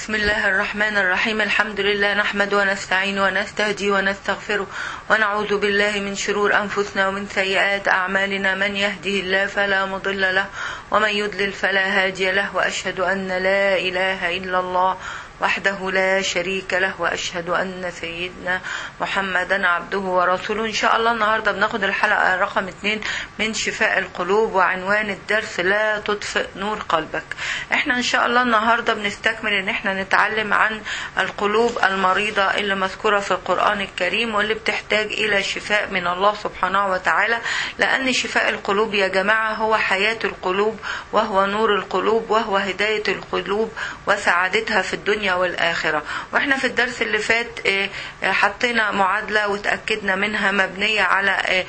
بسم الله الرحمن الرحيم الحمد لله نحمد ونستعين ونستهدي ونستغفره ونعوذ بالله من شرور أنفسنا ومن سيئات أعمالنا من يهده الله فلا مضل له ومن يضلل فلا هادي له وأشهد أن لا إله إلا الله وحده لا شريك له واشهد ان سيدنا محمدا عبده ورسوله ان شاء الله النهارده بناخد الحلقه رقم اتنين من شفاء القلوب وعنوان الدرس لا تطفئ نور قلبك احنا ان شاء الله النهارده بنستكمل ان احنا نتعلم عن القلوب المريضه اللي مذكوره في القران الكريم واللي بتحتاج الى شفاء من الله سبحانه وتعالى لان شفاء القلوب يا جماعه هو حياه القلوب وهو نور القلوب وهو هدايه القلوب وسعادتها في الدنيا والآخرة وإحنا في الدرس اللي فات حطينا معادلة وتأكدنا منها مبنية على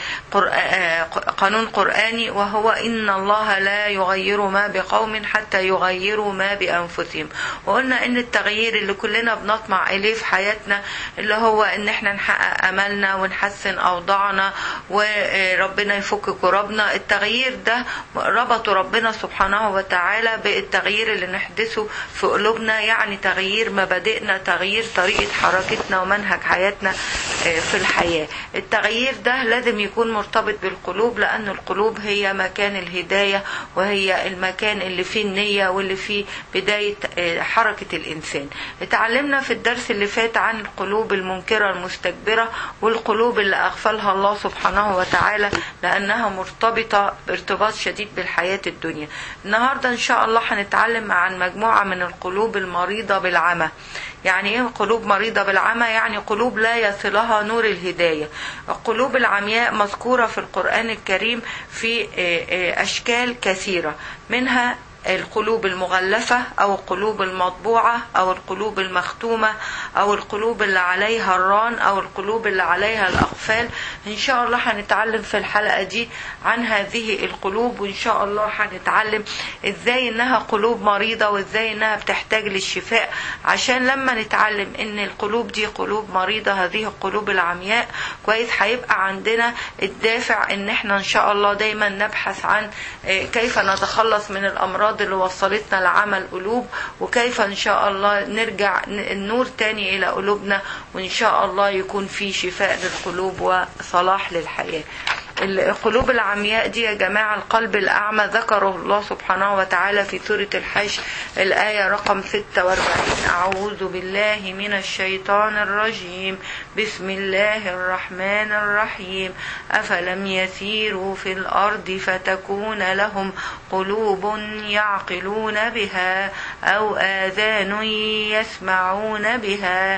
قانون قرآني وهو إن الله لا يغير ما بقوم حتى يغيروا ما بأنفسهم وقلنا إن التغيير اللي كلنا بنطمع إليه في حياتنا اللي هو إن إحنا نحقق أملنا ونحسن أوضاعنا وربنا يفك كربنا التغيير ده ربطه ربنا سبحانه وتعالى بالتغيير اللي نحدثه في قلوبنا يعني تغيير تغيير مبادئنا تغيير طريقة حركتنا ومنهج حياتنا في الحياة التغيير ده لازم يكون مرتبط بالقلوب لأن القلوب هي مكان الهداية وهي المكان اللي فيه النية واللي فيه بداية حركة الإنسان اتعلمنا في الدرس اللي فات عن القلوب المنكرة المستكبرة والقلوب اللي أغفلها الله سبحانه وتعالى لأنها مرتبطة بارتباط شديد بالحياة الدنيا النهاردة إن شاء الله هنتعلم عن مجموعة من القلوب المريضة بالعمى يعني ايه قلوب مريضة بالعمى يعني قلوب لا يصلها نور الهداية القلوب العمياء مذكورة في القرآن الكريم في أشكال كثيرة منها القلوب المغلفة أو القلوب المطبوعة أو القلوب المختومة أو القلوب اللي عليها الران أو القلوب اللي عليها الأقفال إن شاء الله هنتعلم في الحلقة دي عن هذه القلوب وإن شاء الله هنتعلم إزاي إنها قلوب مريضة وإزاي إنها بتحتاج للشفاء عشان لما نتعلم إن القلوب دي قلوب مريضة هذه القلوب العمياء كويس هيبقى عندنا الدافع إن إحنا إن شاء الله دايما نبحث عن كيف نتخلص من الأمراض الأمراض اللي وصلتنا لعمى القلوب وكيف إن شاء الله نرجع النور تاني إلى قلوبنا وإن شاء الله يكون في شفاء للقلوب وصلاح للحياة القلوب العمياء دي يا جماعة القلب الأعمى ذكره الله سبحانه وتعالى في سورة الحج الآية رقم 46 أعوذ بالله من الشيطان الرجيم بسم الله الرحمن الرحيم أفلم يسيروا في الأرض فتكون لهم قلوب يعقلون بها أو آذان يسمعون بها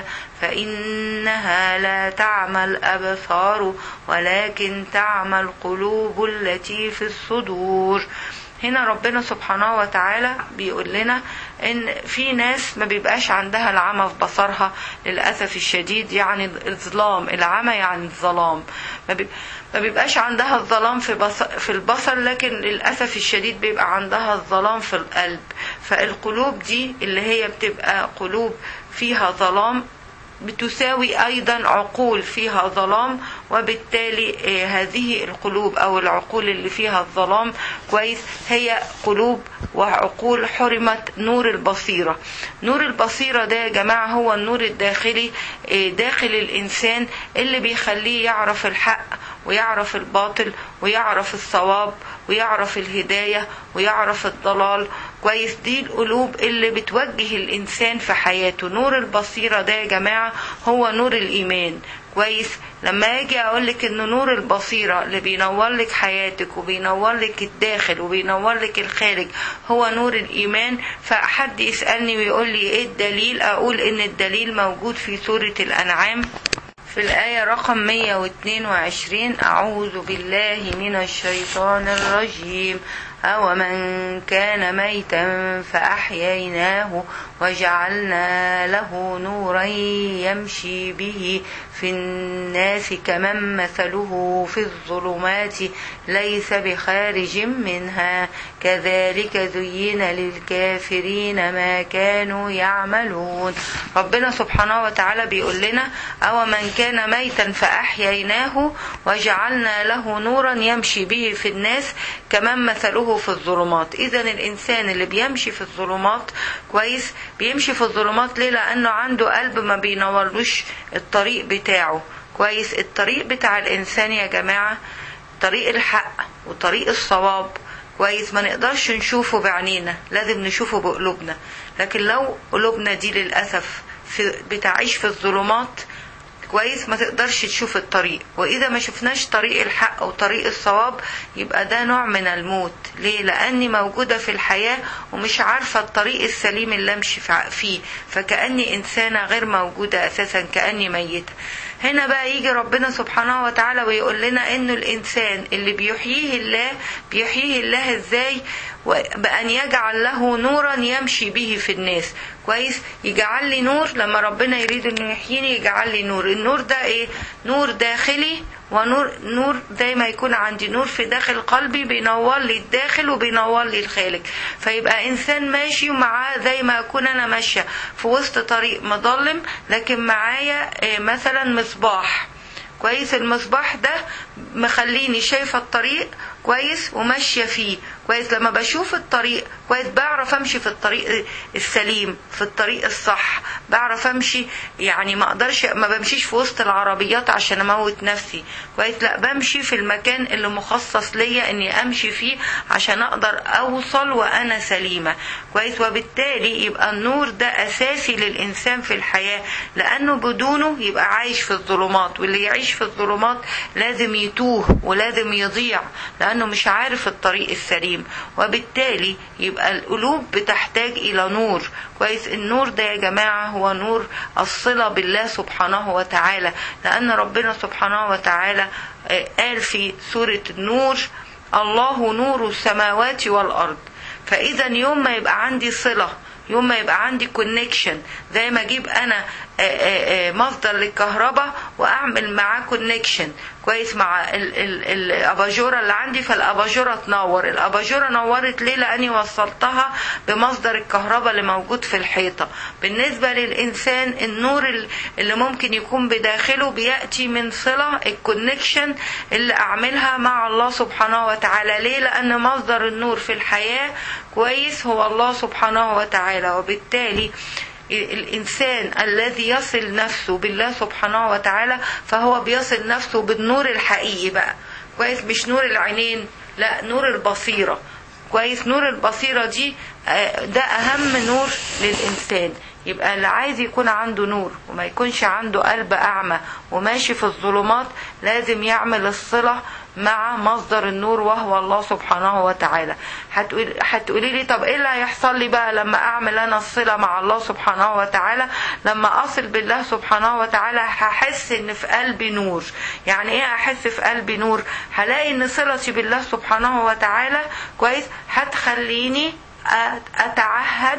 فإنها لا تعمى الأبصار ولكن تعمى القلوب التي في الصدور هنا ربنا سبحانه وتعالى بيقول لنا ان في ناس ما بيبقاش عندها العمى في بصرها للاسف الشديد يعني الظلام العمى يعني الظلام ما بيبقاش عندها الظلام في بصر في البصر لكن للاسف الشديد بيبقى عندها الظلام في القلب فالقلوب دي اللي هي بتبقى قلوب فيها ظلام بتساوي ايضا عقول فيها ظلام وبالتالي هذه القلوب او العقول اللي فيها الظلام كويس هي قلوب وعقول حرمت نور البصيره نور البصيره ده يا جماعه هو النور الداخلي داخل الانسان اللي بيخليه يعرف الحق ويعرف الباطل ويعرف الصواب ويعرف الهدايه ويعرف الضلال كويس دي القلوب اللي بتوجه الانسان في حياته نور البصيره ده يا جماعه هو نور الايمان كويس لما اجي اقول لك ان نور البصيره اللي بينور لك حياتك وبينور لك الداخل وبينور لك الخارج هو نور الايمان فحد يسالني ويقول لي ايه الدليل اقول ان الدليل موجود في سوره الانعام في الآية رقم 122 أعوذ بالله من الشيطان الرجيم أومن كان ميتا فأحييناه وجعلنا له نورا يمشي به في الناس كمن مثله في الظلمات ليس بخارج منها كذلك زين للكافرين ما كانوا يعملون ربنا سبحانه وتعالى بيقول لنا أو من كان ميتا فأحييناه وجعلنا له نورا يمشي به في الناس كمن مثله وقلبه في الظلمات اذا الانسان اللي بيمشي في الظلمات كويس بيمشي في الظلمات ليه لانه عنده قلب ما بينورلوش الطريق بتاعه كويس الطريق بتاع الانسان يا جماعه طريق الحق وطريق الصواب كويس ما نقدرش نشوفه بعينينا لازم نشوفه بقلوبنا لكن لو قلوبنا دي للاسف في بتعيش في الظلمات كويس ما تقدرش تشوف الطريق واذا ما شفناش طريق الحق او طريق الصواب يبقى ده نوع من الموت ليه لاني موجودة في الحياة ومش عارفة الطريق السليم اللي امشي فيه فكأني انسانة غير موجودة اساسا كأني ميتة هنا بقى يجي ربنا سبحانه وتعالى ويقول لنا انه الانسان اللي بيحييه الله بيحييه الله ازاي بأن يجعل له نورا يمشي به في الناس كويس يجعل لي نور لما ربنا يريد انه يحييني يجعل لي نور النور ده ايه نور داخلي ونور نور زي ما يكون عندي نور في داخل قلبي بينور لي الداخل وبينور لي الخارج فيبقى انسان ماشي ومعاه زي ما اكون انا ماشيه في وسط طريق مظلم لكن معايا مثلا مصباح كويس المصباح ده مخليني شايفة الطريق كويس وماشية فيه كويس لما بشوف الطريق كويس بعرف امشي في الطريق السليم في الطريق الصح بعرف امشي يعني ما اقدرش ما بمشيش في وسط العربيات عشان اموت نفسي كويس لا بمشي في المكان اللي مخصص ليا اني امشي فيه عشان اقدر اوصل وانا سليمة كويس وبالتالي يبقى النور ده اساسي للانسان في الحياة لانه بدونه يبقى عايش في الظلمات واللي يعيش في الظلمات لازم يتوه ولازم يضيع لانه مش عارف الطريق السليم وبالتالي يبقى القلوب بتحتاج الى نور كويس النور ده يا جماعة هو نور الصلة بالله سبحانه وتعالى لان ربنا سبحانه وتعالى قال في سورة النور الله نور السماوات والارض فاذا يوم ما يبقى عندي صله يوم ما يبقى عندي كونكشن زي ما اجيب انا مصدر للكهرباء واعمل معاه كونكشن كويس مع الاباجوره اللي عندي فالاباجوره تنور الاباجوره نورت ليه لاني وصلتها بمصدر الكهرباء اللي موجود في الحيطه بالنسبه للانسان النور اللي ممكن يكون بداخله بياتي من صله الكونكشن اللي اعملها مع الله سبحانه وتعالى ليه لان مصدر النور في الحياه كويس هو الله سبحانه وتعالى وبالتالي الإنسان الذي يصل نفسه بالله سبحانه وتعالى فهو بيصل نفسه بالنور الحقيقي بقى كويس مش نور العينين لا نور البصيرة كويس نور البصيرة دي ده أهم نور للإنسان يبقى اللي عايز يكون عنده نور وما يكونش عنده قلب أعمى وماشي في الظلمات لازم يعمل الصلة مع مصدر النور وهو الله سبحانه وتعالى هتقول هتقولي لي طب ايه اللي هيحصل لي بقى لما اعمل انا الصله مع الله سبحانه وتعالى لما اصل بالله سبحانه وتعالى هحس ان في قلبي نور يعني ايه احس في قلبي نور هلاقي ان صلتي بالله سبحانه وتعالى كويس هتخليني اتعهد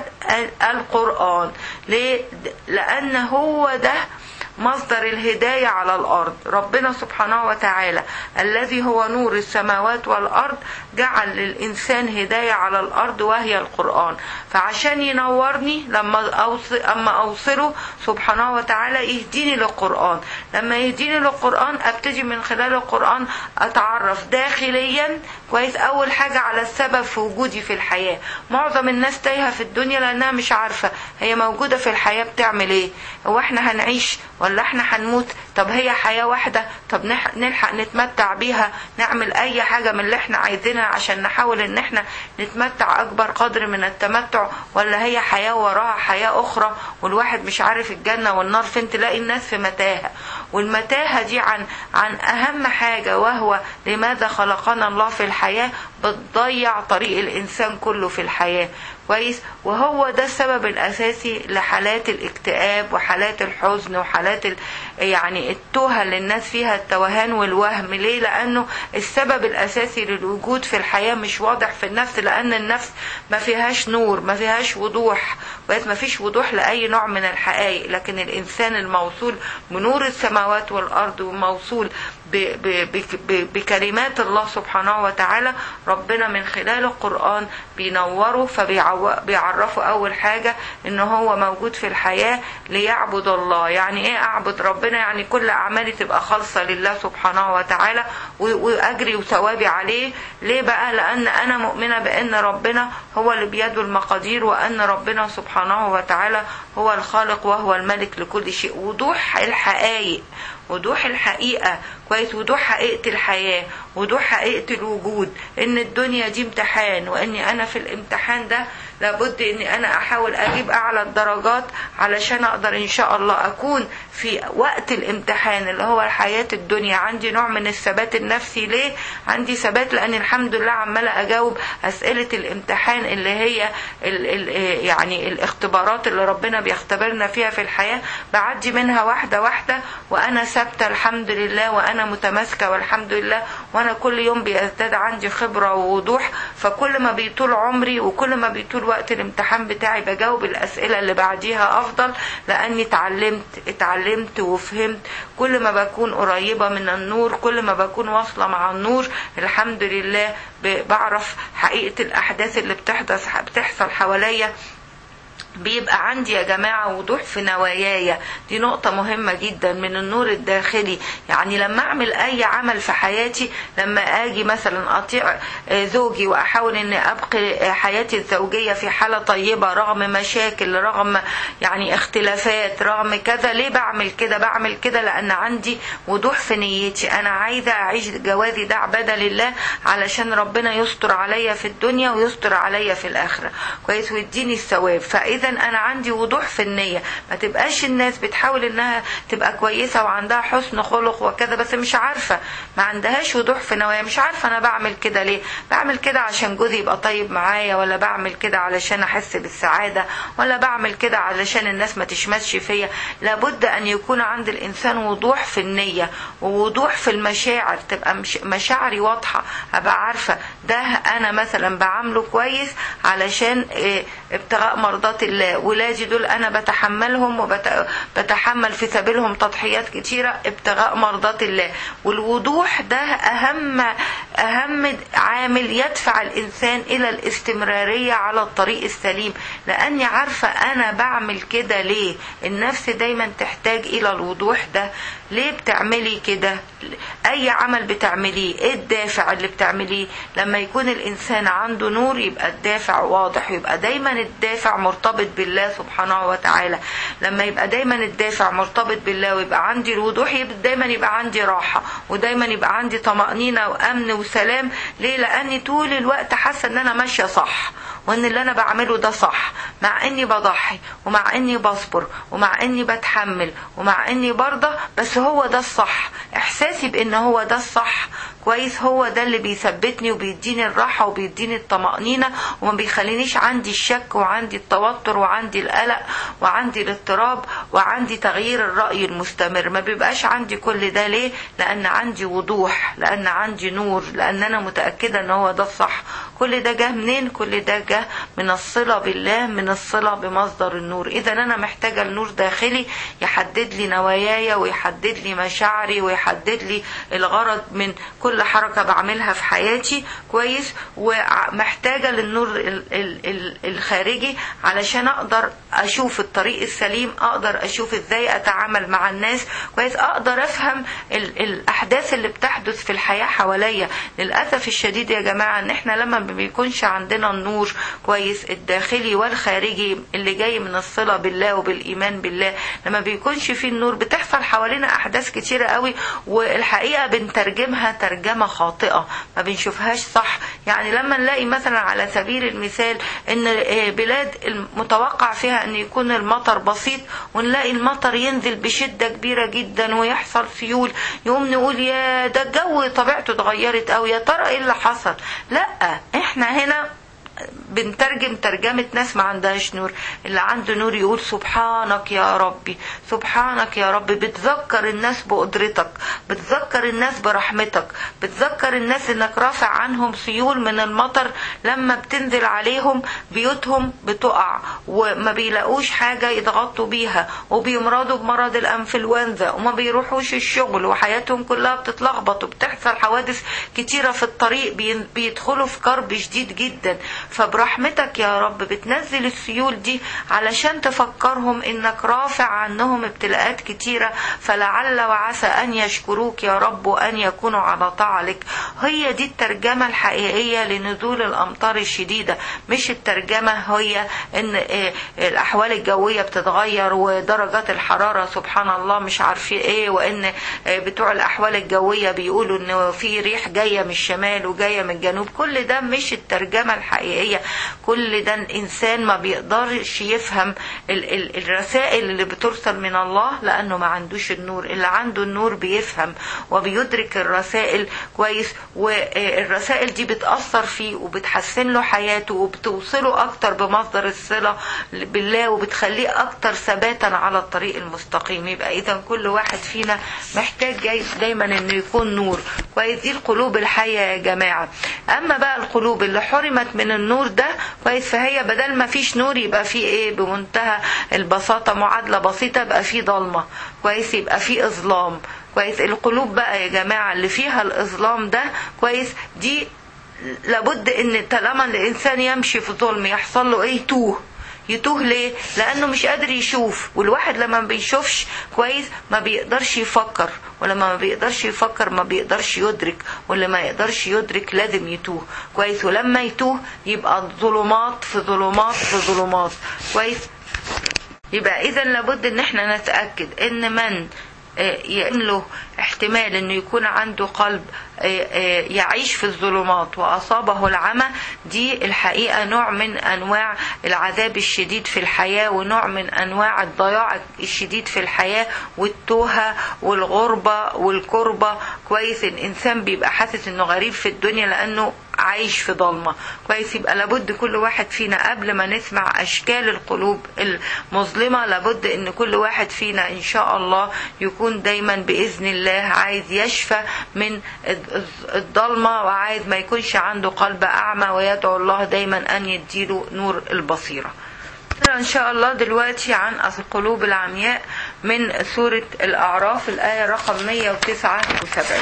القران ليه لان هو ده مصدر الهداية على الأرض ربنا سبحانه وتعالى الذي هو نور السماوات والأرض جعل للإنسان هداية على الأرض وهي القرآن فعشان ينورني لما أوصل أما أوصله سبحانه وتعالى يهديني للقرآن لما يهديني للقرآن أبتدي من خلال القرآن أتعرف داخليا كويس أول حاجة على السبب في وجودي في الحياة معظم الناس تايهة في الدنيا لأنها مش عارفة هي موجودة في الحياة بتعمل إيه هو إحنا هنعيش ولا احنا هنموت طب هي حياة واحدة طب نلحق نتمتع بيها نعمل اي حاجة من اللي احنا عايزينها عشان نحاول ان احنا نتمتع اكبر قدر من التمتع ولا هي حياة وراها حياة اخرى والواحد مش عارف الجنة والنار فين تلاقي الناس في متاهة والمتاهة دي عن عن اهم حاجة وهو لماذا خلقنا الله في الحياة بتضيع طريق الانسان كله في الحياة كويس وهو ده السبب الاساسي لحالات الاكتئاب وحالات الحزن وحالات ال... يعني التوهه اللي الناس فيها التوهان والوهم ليه لانه السبب الاساسي للوجود في الحياه مش واضح في النفس لان النفس ما فيهاش نور ما فيهاش وضوح ما فيش وضوح لاي نوع من الحقائق لكن الانسان الموصول بنور السماوات والارض وموصول ب... ب... ب... بكلمات الله سبحانه وتعالى ربنا من خلال القران بينوره فبيعود بيعو- بيعرفه اول حاجة ان هو موجود في الحياة ليعبد الله يعني ايه اعبد ربنا يعني كل اعمالي تبقى خالصة لله سبحانه وتعالى و- واجري وثوابي عليه ليه بقى لان انا مؤمنة بان ربنا هو اللي بيده المقادير وان ربنا سبحانه وتعالى هو الخالق وهو الملك لكل شيء وضوح الحقائق وضوح الحقيقة كويس وضوح حقيقة الحياة وضوح حقيقة الوجود ان الدنيا دي امتحان واني انا في الامتحان ده لابد اني انا احاول اجيب اعلى الدرجات علشان اقدر ان شاء الله اكون في وقت الامتحان اللي هو حياة الدنيا عندي نوع من الثبات النفسي ليه عندي ثبات لان الحمد لله عمالة اجاوب اسئلة الامتحان اللي هي ال ال يعني الاختبارات اللي ربنا بيختبرنا فيها في الحياة بعدي منها واحدة واحدة وانا ثابتة الحمد لله وانا متماسكة والحمد لله وانا كل يوم بيزداد عندي خبرة ووضوح فكل ما بيطول عمري وكل ما بيطول وقت الامتحان بتاعي بجاوب الاسئلة اللي بعديها افضل لاني اتعلمت اتعلمت وفهمت كل ما بكون قريبة من النور كل ما بكون واصلة مع النور الحمد لله ب- بعرف حقيقة الاحداث اللي بتحدث بتحصل حواليا بيبقى عندي يا جماعة وضوح في نواياي دي نقطة مهمة جدا من النور الداخلي يعني لما أعمل أي عمل في حياتي لما أجي مثلا أطيع آه، زوجي وأحاول أني أبقي حياتي الزوجية في حالة طيبة رغم مشاكل رغم يعني اختلافات رغم كذا ليه بعمل كده بعمل كده لأن عندي وضوح في نيتي أنا عايزة أعيش جوازي ده عبادة لله علشان ربنا يستر عليا في الدنيا ويستر عليا في الآخرة كويس ويديني الثواب فإذا أنا عندي وضوح في النية ما تبقاش الناس بتحاول إنها تبقى كويسة وعندها حسن خلق وكذا بس مش عارفة ما عندهاش وضوح في نوايا مش عارفة أنا بعمل كده ليه بعمل كده عشان جوزي يبقى طيب معايا ولا بعمل كده علشان أحس بالسعادة ولا بعمل كده علشان الناس ما تشمتش فيا لابد أن يكون عند الإنسان وضوح في النية ووضوح في المشاعر تبقى مش مشاعري واضحة أبقى عارفة ده أنا مثلا بعامله كويس علشان إيه، ابتغاء مرضات الله ولادي دول أنا بتحملهم وبتحمل في سبيلهم تضحيات كتيرة ابتغاء مرضات الله والوضوح ده أهم أهم عامل يدفع الإنسان إلى الاستمرارية على الطريق السليم لأني عارفة أنا بعمل كده ليه النفس دايما تحتاج إلى الوضوح ده ليه بتعملي كده أي عمل بتعمليه إيه الدافع اللي بتعمليه لما يكون الإنسان عنده نور يبقى الدافع واضح يبقى دايما الدافع مرتبط بالله سبحانه وتعالى لما يبقى دايما الدافع مرتبط بالله ويبقى عندي الوضوح يبقى دايما يبقى عندي راحة ودايما يبقى عندي طمأنينة وأمن وسلام ليه لأني طول الوقت حاسة إن أنا ماشية صح وان اللي انا بعمله ده صح مع اني بضحي ومع اني بصبر ومع اني بتحمل ومع اني برضى بس هو ده الصح احساسي بان هو ده الصح كويس هو ده اللي بيثبتني وبيديني الراحة وبيديني الطمأنينة وما بيخلينيش عندي الشك وعندي التوتر وعندي القلق وعندي الاضطراب وعندي تغيير الرأي المستمر ما بيبقاش عندي كل ده ليه لأن عندي وضوح لأن عندي نور لأن أنا متأكدة أن هو ده الصح كل ده جه منين كل ده جه من الصلة بالله من الصلة بمصدر النور إذا أنا محتاجة النور داخلي يحدد لي نواياي ويحدد لي مشاعري ويحدد لي الغرض من كل حركة بعملها في حياتي كويس ومحتاجة للنور ال- ال- ال- الخارجي علشان أقدر أشوف الطريق السليم أقدر أشوف إزاي أتعامل مع الناس كويس أقدر أفهم ال- الأحداث اللي بتحدث في الحياة حواليا للأسف الشديد يا جماعة إن إحنا لما ما بيكونش عندنا النور كويس الداخلي والخارجي اللي جاي من الصلة بالله وبالإيمان بالله لما بيكونش فيه النور بتحصل حوالينا أحداث كتيرة قوي والحقيقة بنترجمها ترجمة خاطئة ما بنشوفهاش صح يعني لما نلاقي مثلا على سبيل المثال ان آه، بلاد المتوقع فيها ان يكون المطر بسيط ونلاقي المطر ينزل بشدة كبيرة جدا ويحصل سيول يقوم نقول يا ده الجو طبيعته اتغيرت قوي يا ترى ايه اللي حصل لا احنا هنا بنترجم ترجمة ناس ما عندهاش نور اللي عنده نور يقول سبحانك يا ربي سبحانك يا ربي بتذكر الناس بقدرتك بتذكر الناس برحمتك بتذكر الناس انك رافع عنهم سيول من المطر لما بتنزل عليهم بيوتهم بتقع وما بيلاقوش حاجة يضغطوا بيها وبيمرضوا بمرض الانفلونزا وما بيروحوش الشغل وحياتهم كلها بتتلخبط وبتحصل حوادث كتيرة في الطريق بين- بيدخلوا في كرب شديد جدا فبرحمتك يا رب بتنزل السيول دي علشان تفكرهم انك رافع عنهم ابتلاءات كتيرة فلعل وعسى ان يشكروك يا رب وان يكونوا على طاعتك هي دي الترجمة الحقيقية لنزول الامطار الشديدة مش الترجمة هي ان آه، الاحوال الجوية بتتغير ودرجات الحرارة سبحان الله مش عارفين ايه وان آه، بتوع الاحوال الجوية بيقولوا ان في ريح جاية من الشمال وجاية من الجنوب كل ده مش الترجمة الحقيقية كل ده الانسان ما بيقدرش يفهم ال- ال- الرسائل اللي بترسل من الله لانه ما عندوش النور اللي عنده النور بيفهم وبيدرك الرسائل كويس والرسائل دي بتأثر فيه وبتحسن له حياته وبتوصله اكتر بمصدر الصلة بالله وبتخليه اكتر ثباتا على الطريق المستقيم يبقى اذا كل واحد فينا محتاج جاي دايما انه يكون نور كويس دي القلوب الحية يا جماعة اما بقى القلوب اللي حرمت من النور ده كويس فهي بدل ما فيش نور يبقى في ايه بمنتهى البساطة معادلة بسيطة يبقى في ضلمة كويس يبقى في اظلام كويس القلوب بقى يا جماعة اللي فيها الاظلام ده كويس دي لابد ان طالما الانسان يمشي في ظلم يحصل له ايه توه يتوه ليه لانه مش قادر يشوف والواحد لما ما بيشوفش كويس ما بيقدرش يفكر ولما ما بيقدرش يفكر ما بيقدرش يدرك واللي ما يقدرش يدرك لازم يتوه كويس ولما يتوه يبقى ظلمات في ظلمات في ظلمات كويس يبقى اذا لابد ان احنا نتاكد ان من آه، يكون له احتمال انه يكون عنده قلب آه، آه، يعيش في الظلمات واصابه العمى دي الحقيقه نوع من انواع العذاب الشديد في الحياه ونوع من انواع الضياع الشديد في الحياه والتوهه والغربه والكربه كويس الانسان بيبقى حاسس انه غريب في الدنيا لانه عايش في ضلمة كويس يبقى لابد كل واحد فينا قبل ما نسمع أشكال القلوب المظلمة لابد أن كل واحد فينا إن شاء الله يكون دايما بإذن الله عايز يشفى من الضلمة وعايز ما يكونش عنده قلب أعمى ويدعو الله دايما أن يديله نور البصيرة إن شاء الله دلوقتي عن القلوب العمياء من سورة الأعراف الآية رقم 179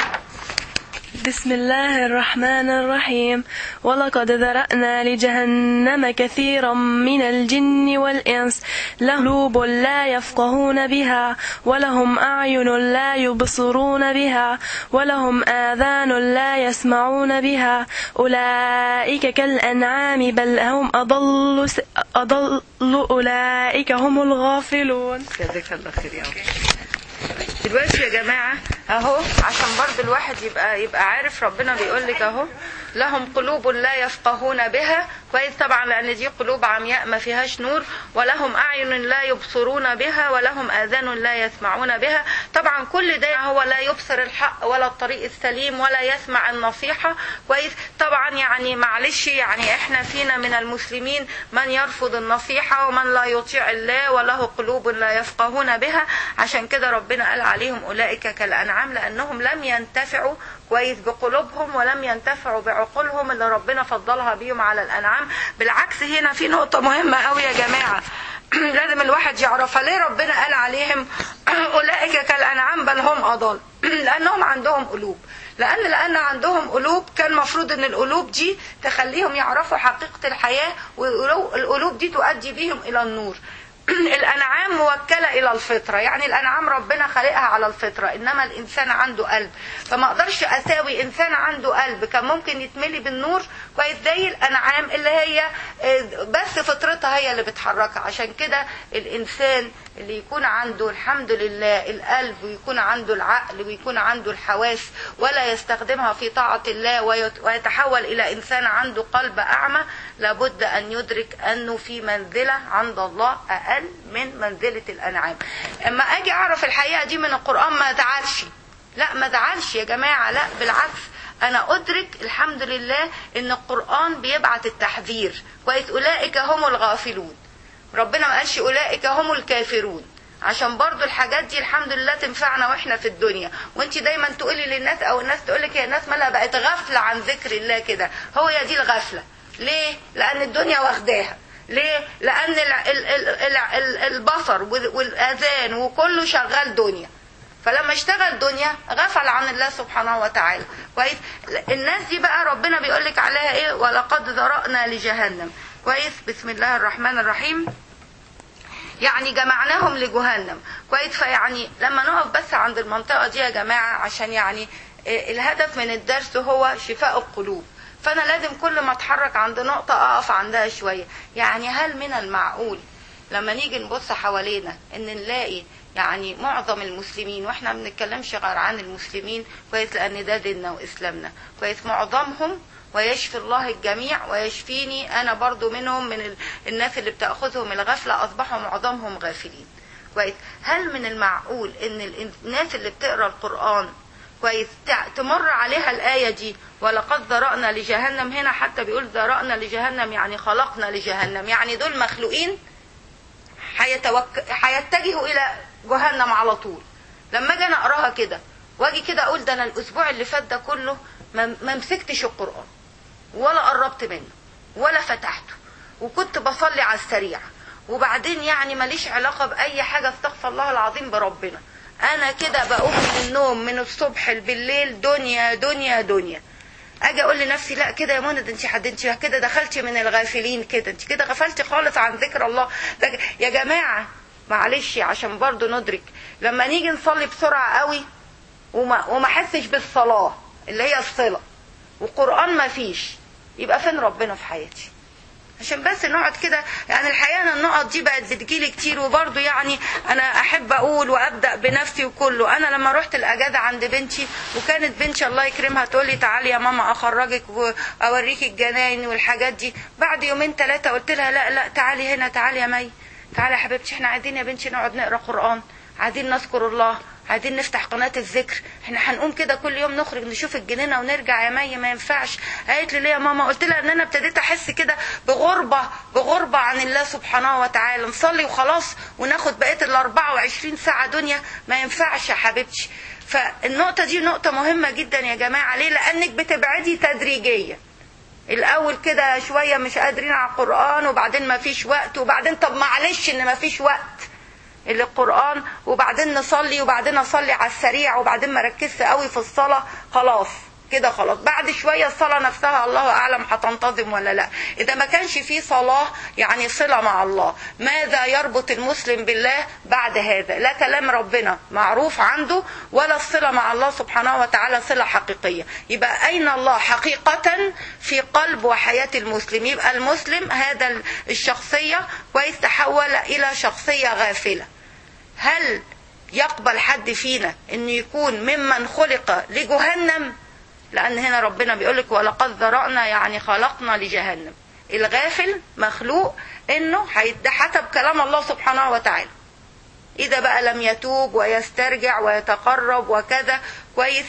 بسم الله الرحمن الرحيم ولقد ذرأنا لجهنم كثيرا من الجن والإنس لهم قلوب لا يفقهون بها ولهم أعين لا يبصرون بها ولهم آذان لا يسمعون بها أولئك كالأنعام بل هم أضل, س- أضل أولئك هم الغافلون جزاك الله خير يا رب دلوقتي يا جماعة اهو عشان برضه الواحد يبقى يبقى عارف ربنا بيقول لك اهو لهم قلوب لا يفقهون بها كويس طبعا لان دي قلوب عمياء ما فيهاش نور ولهم اعين لا يبصرون بها ولهم اذان لا يسمعون بها طبعا كل ده هو لا يبصر الحق ولا الطريق السليم ولا يسمع النصيحة كويس طبعا يعني معلش يعني احنا فينا من المسلمين من يرفض النصيحة ومن لا يطيع الله وله قلوب لا يفقهون بها عشان كده ربنا قال عليهم اولئك كالانعام لانهم لم ينتفعوا كويس بقلوبهم ولم ينتفعوا بعقولهم اللي ربنا فضلها بيهم على الانعام بالعكس هنا في نقطة مهمة قوي يا جماعة لازم الواحد يعرفها ليه ربنا قال عليهم اولئك كالانعام بل هم اضل لانهم عندهم قلوب لان لان عندهم قلوب كان المفروض ان القلوب دي تخليهم يعرفوا حقيقة الحياة والقلوب دي تؤدي بهم الى النور الانعام موكله الى الفطره يعني الانعام ربنا خلقها على الفطره انما الانسان عنده قلب فما اقدرش اساوي انسان عنده قلب كان ممكن يتملي بالنور كويس زي الانعام اللي هي بس فطرتها هي اللي بتحركها عشان كده الانسان اللي يكون عنده الحمد لله القلب ويكون عنده العقل ويكون عنده الحواس ولا يستخدمها في طاعة الله ويتحول إلى إنسان عنده قلب أعمى لابد أن يدرك أنه في منزلة عند الله أقل من منزلة الأنعام أما أجي أعرف الحقيقة دي من القرآن ما أزعلش لا ما أزعلش يا جماعة لا بالعكس أنا أدرك الحمد لله أن القرآن بيبعت التحذير كويس أولئك هم الغافلون ربنا ما قالش اولئك هم الكافرون عشان برضو الحاجات دي الحمد لله تنفعنا واحنا في الدنيا وانت دايما تقولي للناس او الناس تقول لك يا الناس مالها بقت غفله عن ذكر الله كده هو يا دي الغفله ليه لان الدنيا واخداها ليه لان ال ال ال ال ال البصر والاذان وكله شغال دنيا فلما اشتغل دنيا غفل عن الله سبحانه وتعالى كويس الناس دي بقى ربنا بيقول لك عليها ايه ولقد ذرأنا لجهنم كويس بسم الله الرحمن الرحيم يعني جمعناهم لجهنم كويس فيعني لما نقف بس عند المنطقة دي يا جماعة عشان يعني الهدف من الدرس هو شفاء القلوب فأنا لازم كل ما أتحرك عند نقطة أقف عندها شوية يعني هل من المعقول لما نيجي نبص حوالينا ان نلاقي يعني معظم المسلمين واحنا ما بنتكلمش غير عن المسلمين كويس لان ده ديننا واسلامنا كويس معظمهم ويشفي الله الجميع ويشفيني انا برضو منهم من الناس اللي بتاخذهم الغفله اصبحوا معظمهم غافلين كويس هل من المعقول ان الناس اللي بتقرا القران كويس تمر عليها الآية دي ولقد ذرأنا لجهنم هنا حتى بيقول ذرأنا لجهنم يعني خلقنا لجهنم يعني دول مخلوقين هيتوك... هيتجهوا الى جهنم على طول لما اجي انا اقراها كده واجي كده اقول ده انا الاسبوع اللي فات ده كله ما مسكتش القران ولا قربت منه ولا فتحته وكنت بصلي على السريع وبعدين يعني ماليش علاقه باي حاجه استغفر الله العظيم بربنا انا كده بقوم من النوم من الصبح بالليل دنيا دنيا دنيا اجي اقول لنفسي لا كده يا منى ده انت حد انت كده دخلتي من الغافلين كده انت كده غفلتي خالص عن ذكر الله ده يا جماعه معلش عشان برضو ندرك لما نيجي نصلي بسرعه قوي وما وما احسش بالصلاه اللي هي الصله وقران ما فيش يبقى فين ربنا في حياتي عشان بس نقعد كده يعني الحقيقه انا النقط دي بقت بتجيلي كتير وبرضه يعني انا احب اقول وابدا بنفسي وكله انا لما رحت الاجازه عند بنتي وكانت بنتي الله يكرمها تقول لي تعالي يا ماما اخرجك واوريكي الجناين والحاجات دي بعد يومين ثلاثه قلت لها لا لا تعالي هنا تعالي يا مي تعالي يا حبيبتي احنا عايزين يا بنتي نقعد نقرا قران عايزين نذكر الله عايزين نفتح قناة الذكر احنا هنقوم كده كل يوم نخرج نشوف الجنينة ونرجع يا مي ما ينفعش قالت لي ليه يا ماما قلت لها ان انا ابتديت احس كده بغربة بغربة عن الله سبحانه وتعالى نصلي وخلاص وناخد بقية ال 24 ساعة دنيا ما ينفعش يا حبيبتي فالنقطة دي نقطة مهمة جدا يا جماعة ليه لانك بتبعدي تدريجيا الاول كده شوية مش قادرين على القرآن وبعدين ما فيش وقت وبعدين طب معلش ان ما فيش وقت القرآن وبعدين نصلي وبعدين اصلي على السريع وبعدين ما ركزت قوي في الصلاة خلاص كده خلاص بعد شوية الصلاة نفسها الله أعلم هتنتظم ولا لا إذا ما كانش في صلاة يعني صلة مع الله ماذا يربط المسلم بالله بعد هذا لا كلام ربنا معروف عنده ولا الصلة مع الله سبحانه وتعالى صلة حقيقية يبقى أين الله حقيقة في قلب وحياة المسلم يبقى المسلم هذا الشخصية كويس تحول إلى شخصية غافلة هل يقبل حد فينا انه يكون ممن خلق لجهنم لان هنا ربنا بيقولك ولقد ذرأنا يعني خلقنا لجهنم الغافل مخلوق انه ده حسب كلام الله سبحانه وتعالى اذا بقى لم يتوب ويسترجع ويتقرب وكذا كويس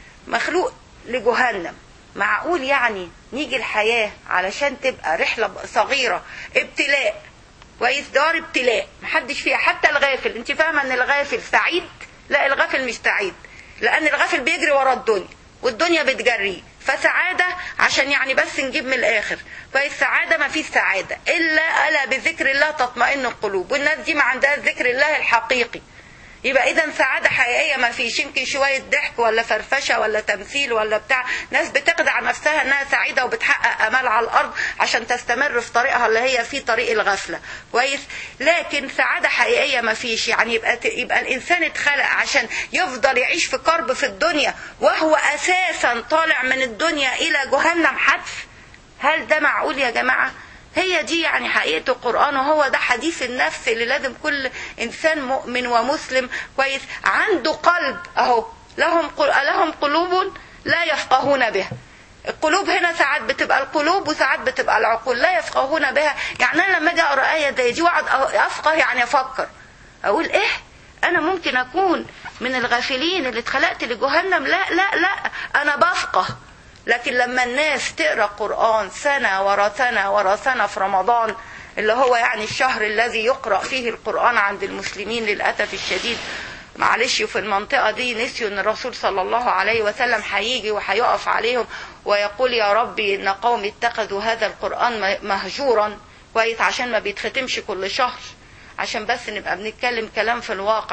مخلوق لجهنم معقول يعني نيجي الحياة علشان تبقى رحلة صغيرة ابتلاء كويس دار ابتلاء محدش فيها حتى الغافل انت فاهمه ان الغافل سعيد لا الغافل مش سعيد لان الغافل بيجري ورا الدنيا والدنيا بتجريه فسعاده عشان يعني بس نجيب من الاخر كويس سعاده ما فيش سعاده الا الا بذكر الله تطمئن القلوب والناس دي ما عندهاش ذكر الله الحقيقي يبقى اذا سعاده حقيقيه ما فيش يمكن شويه ضحك ولا فرفشه ولا تمثيل ولا بتاع ناس بتخدع نفسها انها سعيده وبتحقق امال على الارض عشان تستمر في طريقها اللي هي في طريق الغفله كويس لكن سعاده حقيقيه ما فيش يعني يبقى يبقى الانسان اتخلق عشان يفضل يعيش في كرب في الدنيا وهو اساسا طالع من الدنيا الى جهنم حتف هل ده معقول يا جماعه هي دي يعني حقيقة القرآن وهو ده حديث النفس اللي لازم كل إنسان مؤمن ومسلم كويس عنده قلب أهو لهم لهم قلوب لا يفقهون بها القلوب هنا ساعات بتبقى القلوب وساعات بتبقى العقول لا يفقهون بها يعني أنا لما أجي أقرأ آية زي دي وأقعد أفقه يعني أفكر أقول إيه أنا ممكن أكون من الغافلين اللي اتخلقت لجهنم لا لا لا أنا بفقه لكن لما الناس تقرا قران سنه ورا سنه ورا سنه في رمضان اللي هو يعني الشهر الذي يقرا فيه القران عند المسلمين للاسف الشديد معلش في المنطقة دي نسيوا ان الرسول صلى الله عليه وسلم هيجي وهيقف عليهم ويقول يا ربي ان قوم اتخذوا هذا القرآن مهجورا كويس عشان ما بيتختمش كل شهر عشان بس نبقى بنتكلم كلام في الواقع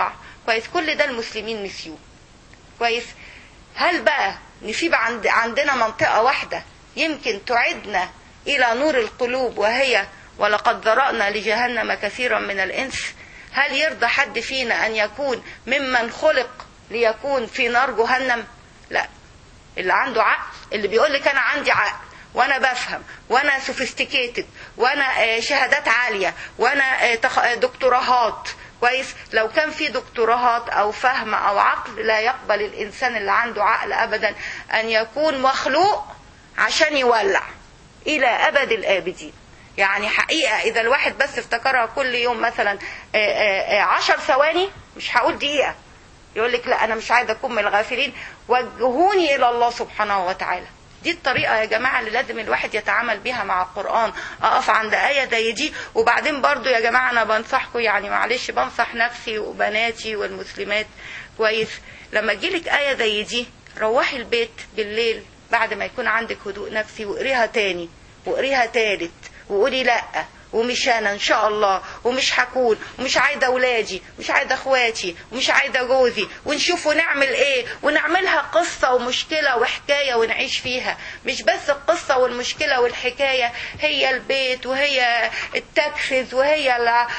كويس كل ده المسلمين نسيوه كويس هل بقى نسيب عند عندنا منطقة واحدة يمكن تعدنا إلى نور القلوب وهي ولقد ذرأنا لجهنم كثيرا من الإنس هل يرضى حد فينا أن يكون ممن خلق ليكون في نار جهنم لا اللي عنده عقل اللي بيقول لك أنا عندي عقل وانا بفهم وانا سوفيستيكيتد وانا شهادات عاليه وانا دكتوراهات كويس لو كان في دكتوراهات او فهم او عقل لا يقبل الانسان اللي عنده عقل ابدا ان يكون مخلوق عشان يولع الى ابد الابدين يعني حقيقة إذا الواحد بس افتكرها كل يوم مثلا عشر ثواني مش هقول دقيقة يقول لك لا أنا مش عايز أكون من الغافلين وجهوني إلى الله سبحانه وتعالى دي الطريقة يا جماعة اللي لازم الواحد يتعامل بيها مع القرآن أقف عند آية زي دي وبعدين برضو يا جماعة أنا بنصحكم يعني معلش بنصح نفسي وبناتي والمسلمات كويس لما تجيلك آية زي دي روحي البيت بالليل بعد ما يكون عندك هدوء نفسي واقريها تاني واقريها تالت وقولي لأ ومش انا ان شاء الله ومش هكون ومش عايزه اولادي ومش عايزه اخواتي ومش عايزه جوزي ونشوف ونعمل ايه ونعملها قصه ومشكله وحكايه ونعيش فيها مش بس القصه والمشكله والحكايه هي البيت وهي التاكسيز وهي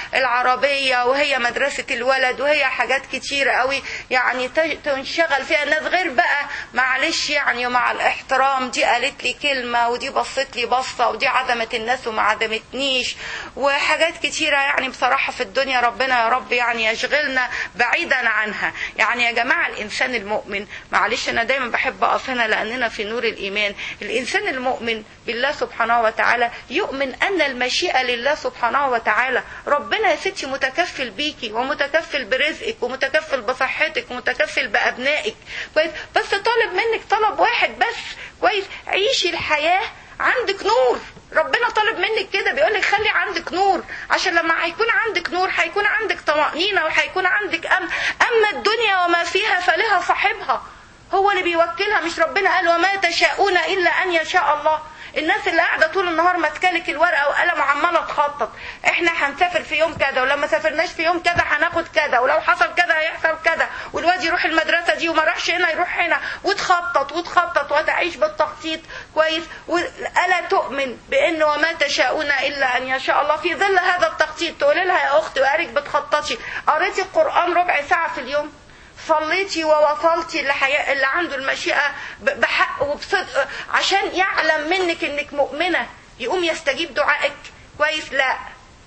العربيه وهي مدرسه الولد وهي حاجات كتيره قوي يعني تنشغل فيها الناس غير بقى معلش يعني مع الاحترام دي قالت لي كلمه ودي بصت لي بصه ودي عدمت الناس وما عدمتنيش وحاجات كتيرة يعني بصراحة في الدنيا ربنا يا رب يعني يشغلنا بعيدا عنها يعني يا جماعة الإنسان المؤمن معلش أنا دايما بحب أقف هنا لأننا في نور الإيمان الإنسان المؤمن بالله سبحانه وتعالى يؤمن أن المشيئة لله سبحانه وتعالى ربنا يا ستي متكفل بيكي ومتكفل برزقك ومتكفل بصحتك ومتكفل بأبنائك كويس بس طالب منك طلب واحد بس كويس عيشي الحياة عندك نور ربنا طالب منك كده بيقول لك خلي عندك نور عشان لما هيكون عندك نور هيكون عندك طمأنينة وهيكون عندك أمن أما الدنيا وما فيها فلها صاحبها هو اللي بيوكلها مش ربنا قال وما تشاءون إلا أن يشاء الله الناس اللي قاعده طول النهار ماسكالك الورقه وقلم وعماله تخطط احنا هنسافر في يوم كذا ولما سافرناش في يوم كذا هناخد كذا ولو حصل كذا هيحصل كذا والواد يروح المدرسه دي وما راحش هنا يروح هنا وتخطط وتخطط وتعيش بالتخطيط كويس الا تؤمن بان وما تشاءون الا ان يشاء الله في ظل هذا التخطيط تقولي لها يا اختي وقالك بتخططي قريتي القران ربع ساعه في اليوم صليتي ووصلتي اللي, حي... اللي عنده المشيئة بحق وبصدق عشان يعلم منك انك مؤمنة يقوم يستجيب دعائك كويس لا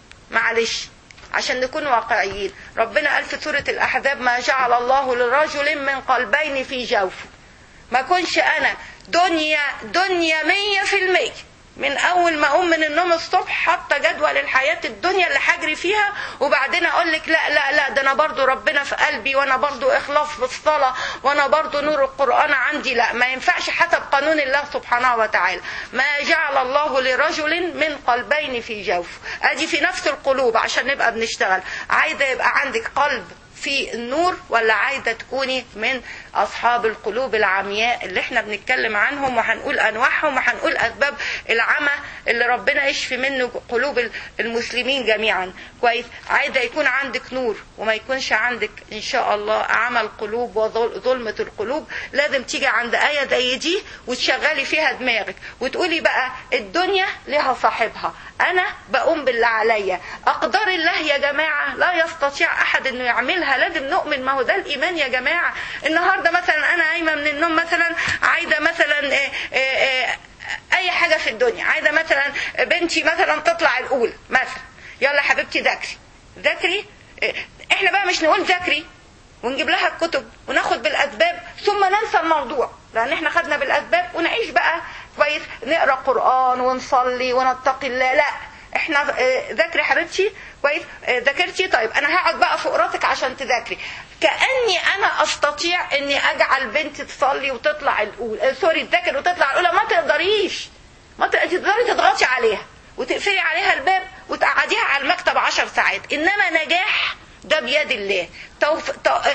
معلش عشان نكون واقعيين ربنا قال في سورة الأحزاب ما جعل الله لرجل من قلبين في جوفه ما كنش أنا دنيا دنيا مية في المية من اول ما اقوم من النوم الصبح حاطه جدول الحياه الدنيا اللي هجري فيها وبعدين اقول لك لا لا لا ده انا برضو ربنا في قلبي وانا برضو اخلاص في الصلاه وانا برضو نور القران عندي لا ما ينفعش حسب قانون الله سبحانه وتعالى ما جعل الله لرجل من قلبين في جوف ادي في نفس القلوب عشان نبقى بنشتغل عايزه يبقى عندك قلب في النور ولا عايزه تكوني من اصحاب القلوب العمياء اللي احنا بنتكلم عنهم وهنقول انواعهم وهنقول اسباب العمى اللي ربنا يشفي منه قلوب المسلمين جميعا كويس عايزه يكون عندك نور وما يكونش عندك ان شاء الله عمى القلوب وظلمه القلوب لازم تيجي عند ايه زي دي وتشغلي فيها دماغك وتقولي بقى الدنيا لها صاحبها انا بقوم باللي عليا اقدار الله يا جماعه لا يستطيع احد انه يعملها لازم نؤمن ما هو ده الايمان يا جماعه النهارده مثلا انا قايمه من النوم مثلا عايزه مثلا إيه إيه اي حاجه في الدنيا عايزه مثلا بنتي مثلا تطلع الاولى مثلا يلا حبيبتي ذاكري ذاكري احنا بقى مش نقول ذاكري ونجيب لها الكتب وناخد بالاسباب ثم ننسى الموضوع لان احنا خدنا بالاسباب ونعيش بقى كويس نقرا قران ونصلي ونتقي الله لا احنا ذاكري حبيبتي كويس ذاكرتي طيب انا هقعد بقى فوق راسك عشان تذاكري كاني انا استطيع اني اجعل بنتي تصلي وتطلع الاولى سوري تذاكر وتطلع الاولى ما تقدريش ما تقدري تضغطي عليها وتقفلي عليها الباب وتقعديها على المكتب عشر ساعات انما نجاح ده بيد الله توف...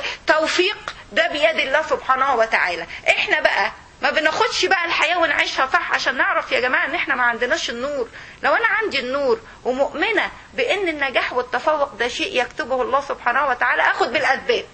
توفيق ده بيد الله سبحانه وتعالى احنا بقى ما بناخدش بقى الحياة ونعيشها صح عشان نعرف يا جماعة ان احنا ما عندناش النور لو انا عندي النور ومؤمنة بان النجاح والتفوق ده شيء يكتبه الله سبحانه وتعالى اخد بالاسباب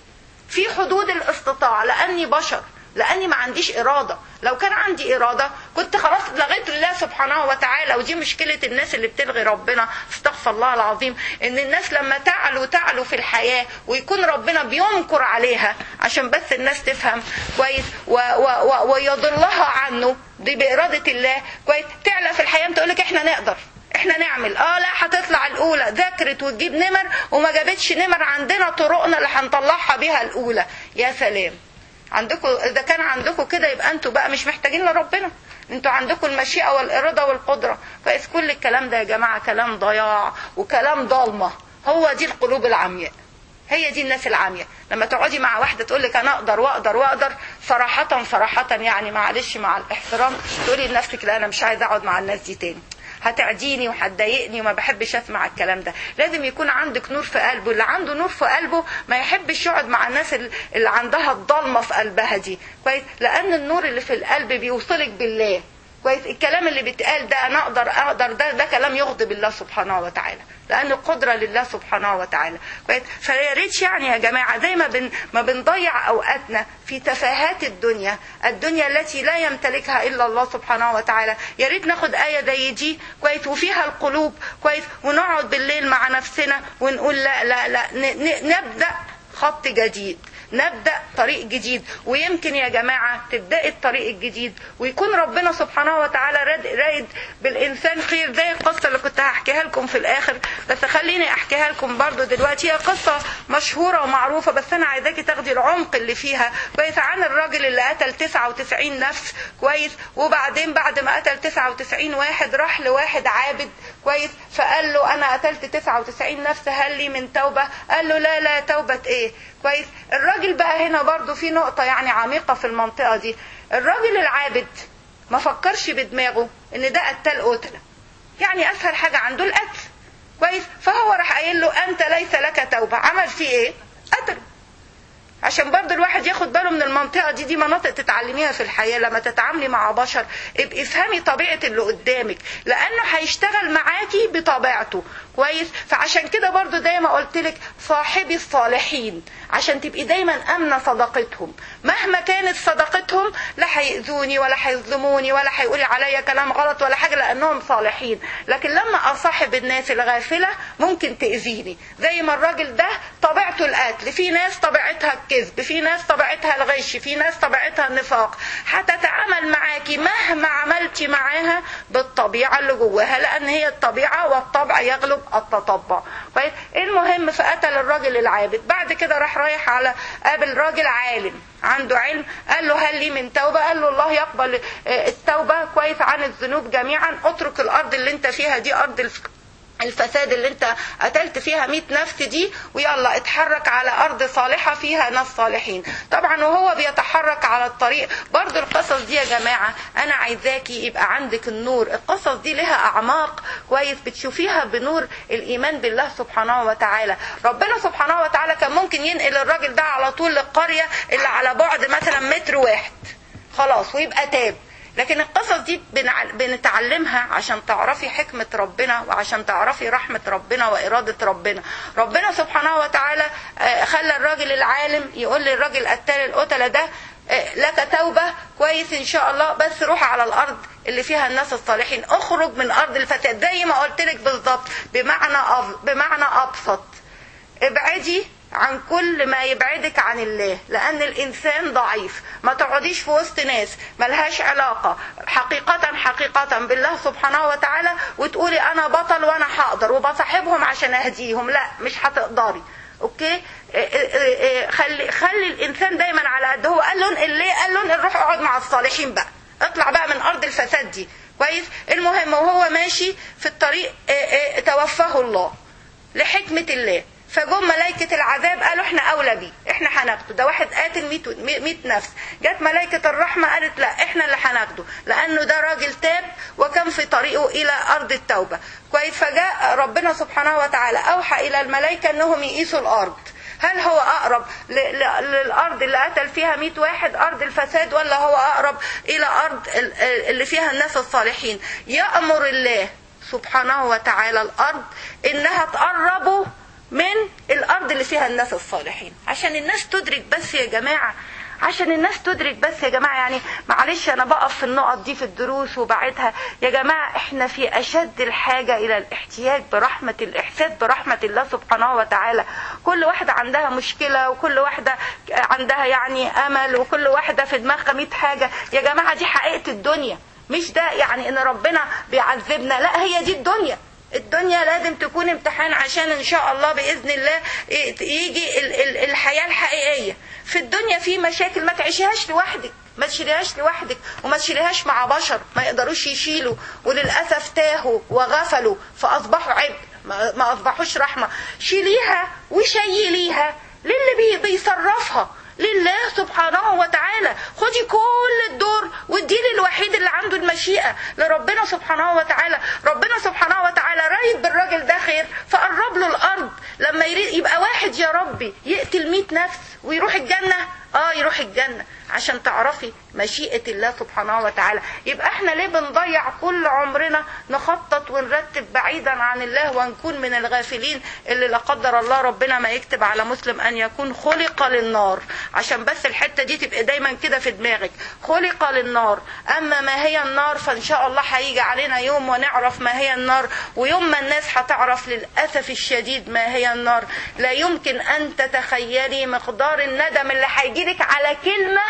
في حدود الاستطاعه لاني بشر لاني ما عنديش اراده لو كان عندي اراده كنت خلاص لغيت الله سبحانه وتعالى ودي مشكله الناس اللي بتلغي ربنا استغفر الله العظيم ان الناس لما تعلو تعلو في الحياه ويكون ربنا بينكر عليها عشان بس الناس تفهم كويس و و و ويضلها عنه دي باراده الله كويس تعلى في الحياه تقول لك احنا نقدر احنا نعمل اه لا هتطلع الاولى ذاكرت وتجيب نمر وما جابتش نمر عندنا طرقنا اللي هنطلعها بيها الاولى يا سلام عندكم اذا كان عندكم كده يبقى انتوا بقى مش محتاجين لربنا انتوا عندكم المشيئه والاراده والقدره فاذ كل الكلام ده يا جماعه كلام ضياع وكلام ضلمه هو دي القلوب العمياء هي دي الناس العاميه لما تقعدي مع واحده تقول لك انا اقدر واقدر واقدر صراحه صراحه يعني معلش مع الاحترام تقولي لنفسك لا انا مش عايزه اقعد مع الناس دي تاني هتعديني وهتضايقني وما بحبش اسمع الكلام ده لازم يكون عندك نور في قلبه اللي عنده نور في قلبه ما يحبش يقعد مع الناس اللي عندها الضلمه في قلبها دي كويس لان النور اللي في القلب بيوصلك بالله كويس الكلام اللي بيتقال ده انا اقدر اقدر ده ده كلام يغضب الله سبحانه وتعالى لان القدره لله سبحانه وتعالى كويس فيا ريت يعني يا جماعه زي ما بن ما بنضيع اوقاتنا في تفاهات الدنيا الدنيا التي لا يمتلكها الا الله سبحانه وتعالى يا ريت ناخد ايه زي دي كويس وفيها القلوب كويس ونقعد بالليل مع نفسنا ونقول لا لا لا نبدا خط جديد نبدا طريق جديد ويمكن يا جماعه تبداي الطريق الجديد ويكون ربنا سبحانه وتعالى راد رايد بالانسان خير زي القصه اللي كنت هحكيها لكم في الاخر بس خليني احكيها لكم برضو دلوقتي هي قصه مشهوره ومعروفه بس انا عايزاكي تاخدي العمق اللي فيها كويس عن الراجل اللي قتل 99 نفس كويس وبعدين بعد ما قتل 99 واحد راح لواحد عابد كويس فقال له انا قتلت 99 نفس هل لي من توبه قال له لا لا توبه ايه كويس الراجل بقى هنا برضو في نقطة يعني عميقة في المنطقة دي الراجل العابد ما فكرش بدماغه ان ده قتال قتلة يعني اسهل حاجة عنده القتل كويس فهو راح قايل له انت ليس لك توبة عمل فيه ايه قتله عشان برضه الواحد ياخد باله من المنطقة دي دي مناطق تتعلميها في الحياة لما تتعاملي مع بشر ابقي افهمي طبيعة اللي قدامك لأنه هيشتغل معاكي بطبيعته كويس فعشان كده برضه زي ما قلت لك صاحبي الصالحين عشان تبقي دايما امنه صداقتهم مهما كانت صداقتهم لا هيأذوني ولا هيظلموني ولا هيقولي عليا كلام غلط ولا حاجه لانهم صالحين لكن لما اصاحب الناس الغافله ممكن تاذيني زي ما الراجل ده طبيعته القتل في ناس طبيعتها الكذب في ناس طبيعتها الغش في ناس طبيعتها النفاق هتتعامل معاكي مهما عملتي معاها بالطبيعه اللي جواها لان هي الطبيعه والطبع يغلب التطبع طيب المهم فقتل الراجل العابد بعد كده راح رايح على قابل راجل عالم عنده علم قال له هل لي من توبة قال له الله يقبل التوبة كويس عن الذنوب جميعا اترك الأرض اللي انت فيها دي أرض الفساد اللي انت قتلت فيها 100 نفس دي ويلا اتحرك على ارض صالحة فيها ناس صالحين طبعا وهو بيتحرك على الطريق برضو القصص دي يا جماعة انا عايزاكي يبقى عندك النور القصص دي لها اعماق كويس بتشوفيها بنور الايمان بالله سبحانه وتعالى ربنا سبحانه وتعالى كان ممكن ينقل الراجل ده على طول للقرية اللي على بعد مثلا متر واحد خلاص ويبقى تاب لكن القصص دي بنتعلمها عشان تعرفي حكمة ربنا وعشان تعرفي رحمة ربنا وإرادة ربنا ربنا سبحانه وتعالى خلى الراجل العالم يقول للراجل قتال القتلة ده لك توبة كويس إن شاء الله بس روح على الأرض اللي فيها الناس الصالحين اخرج من أرض الفساد زي ما قلت لك بالظبط بمعنى أف... بمعنى أبسط ابعدي عن كل ما يبعدك عن الله لان الانسان ضعيف ما تقعديش في وسط ناس ملهاش علاقة حقيقة حقيقة بالله سبحانه وتعالى وتقولي انا بطل وانا هقدر وبصاحبهم عشان اهديهم لا مش هتقدري اوكي خلي خلي الانسان دايما على قد هو قال له انقل ليه قال له انقل روح اقعد مع الصالحين بقى اطلع بقى من ارض الفساد دي كويس المهم وهو ماشي في الطريق توفاه الله لحكمة الله فجم ملائكة العذاب قالوا احنا أولى بيه احنا هناخده ده واحد قاتل 100 نفس جت ملائكة الرحمة قالت لا احنا اللي هناخده لأنه ده راجل تاب وكان في طريقه إلى أرض التوبة كويس فجاء ربنا سبحانه وتعالى أوحى إلى الملائكة أنهم يقيسوا الأرض هل هو أقرب للأرض اللي قتل فيها 100 واحد أرض الفساد ولا هو أقرب إلى أرض اللي فيها الناس الصالحين يأمر الله سبحانه وتعالى الأرض إنها تقربه من الارض اللي فيها الناس الصالحين عشان الناس تدرك بس يا جماعه عشان الناس تدرك بس يا جماعه يعني معلش انا بقف في النقط دي في الدروس وبعدها يا جماعه احنا في اشد الحاجه الى الاحتياج برحمه الاحساس برحمه الله سبحانه وتعالى كل واحده عندها مشكله وكل واحده عندها يعني امل وكل واحده في دماغها 100 حاجه يا جماعه دي حقيقه الدنيا مش ده يعني ان ربنا بيعذبنا لا هي دي الدنيا الدنيا لازم تكون امتحان عشان ان شاء الله باذن الله يجي ال- ال- الحياه الحقيقيه في الدنيا في مشاكل ما تعيشيهاش لوحدك ما تشيليهاش لوحدك وما تشيليهاش مع بشر ما يقدروش يشيلوا وللاسف تاهوا وغفلوا فاصبحوا عبء ما ما اصبحوش رحمه شيليها وشيليها للي بي بيصرفها لله سبحانه وتعالى خدي كل الدور واديلي الوحيد اللي عنده المشيئة لربنا سبحانه وتعالى ربنا سبحانه وتعالى رايد بالراجل ده خير فقرب له الأرض لما يريد يبقى واحد يا ربي يقتل مئة نفس ويروح الجنة اه يروح الجنة عشان تعرفي مشيئة الله سبحانه وتعالى يبقى احنا ليه بنضيع كل عمرنا نخطط ونرتب بعيدا عن الله ونكون من الغافلين اللي لا قدر الله ربنا ما يكتب على مسلم ان يكون خلق للنار عشان بس الحتة دي تبقى دايما كده في دماغك خلق للنار اما ما هي النار فان شاء الله هيجي علينا يوم ونعرف ما هي النار ويوم ما الناس هتعرف للاسف الشديد ما هي النار لا يمكن ان تتخيلي مقدار الندم اللي هيجيلك على كلمه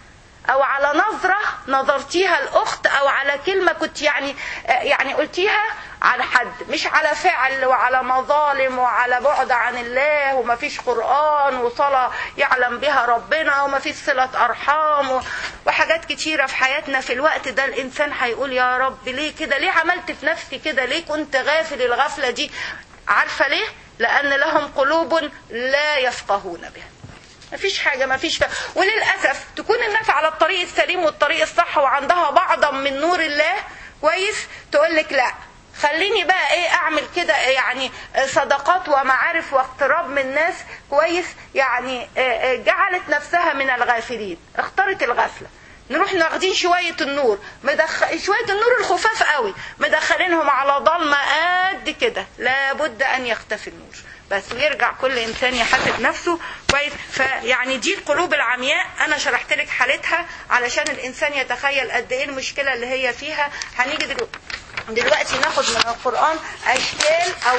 او على نظرة نظرتيها الاخت او على كلمة كنت يعني يعني قلتيها على حد مش على فعل وعلى مظالم وعلى بعد عن الله ومفيش قرآن وصلاة يعلم بها ربنا ومفيش صلة ارحام و- وحاجات كتيرة في حياتنا في الوقت ده الانسان هيقول يا رب ليه كده ليه عملت في نفسي كده ليه كنت غافل الغفلة دي عارفة ليه لان لهم قلوب لا يفقهون بها مفيش حاجة مفيش ف... وللأسف تكون الناس على الطريق السليم والطريق الصح وعندها بعضا من نور الله كويس تقول لك لا خليني بقى ايه اعمل كده يعني صدقات ومعارف واقتراب من ناس كويس يعني آه، آه، جعلت نفسها من الغافلين اختارت الغفله نروح ناخدين شوية النور مدخ... شوية النور الخفاف قوي مدخلينهم على ضلمة قد كده لابد أن يختفي النور بس ويرجع كل إنسان يحاسب نفسه كويس فيعني دي القلوب العمياء أنا شرحت لك حالتها علشان الإنسان يتخيل قد إيه المشكلة اللي هي فيها هنيجي دلوقتي دلوقتي ناخد من القرآن أشكال أو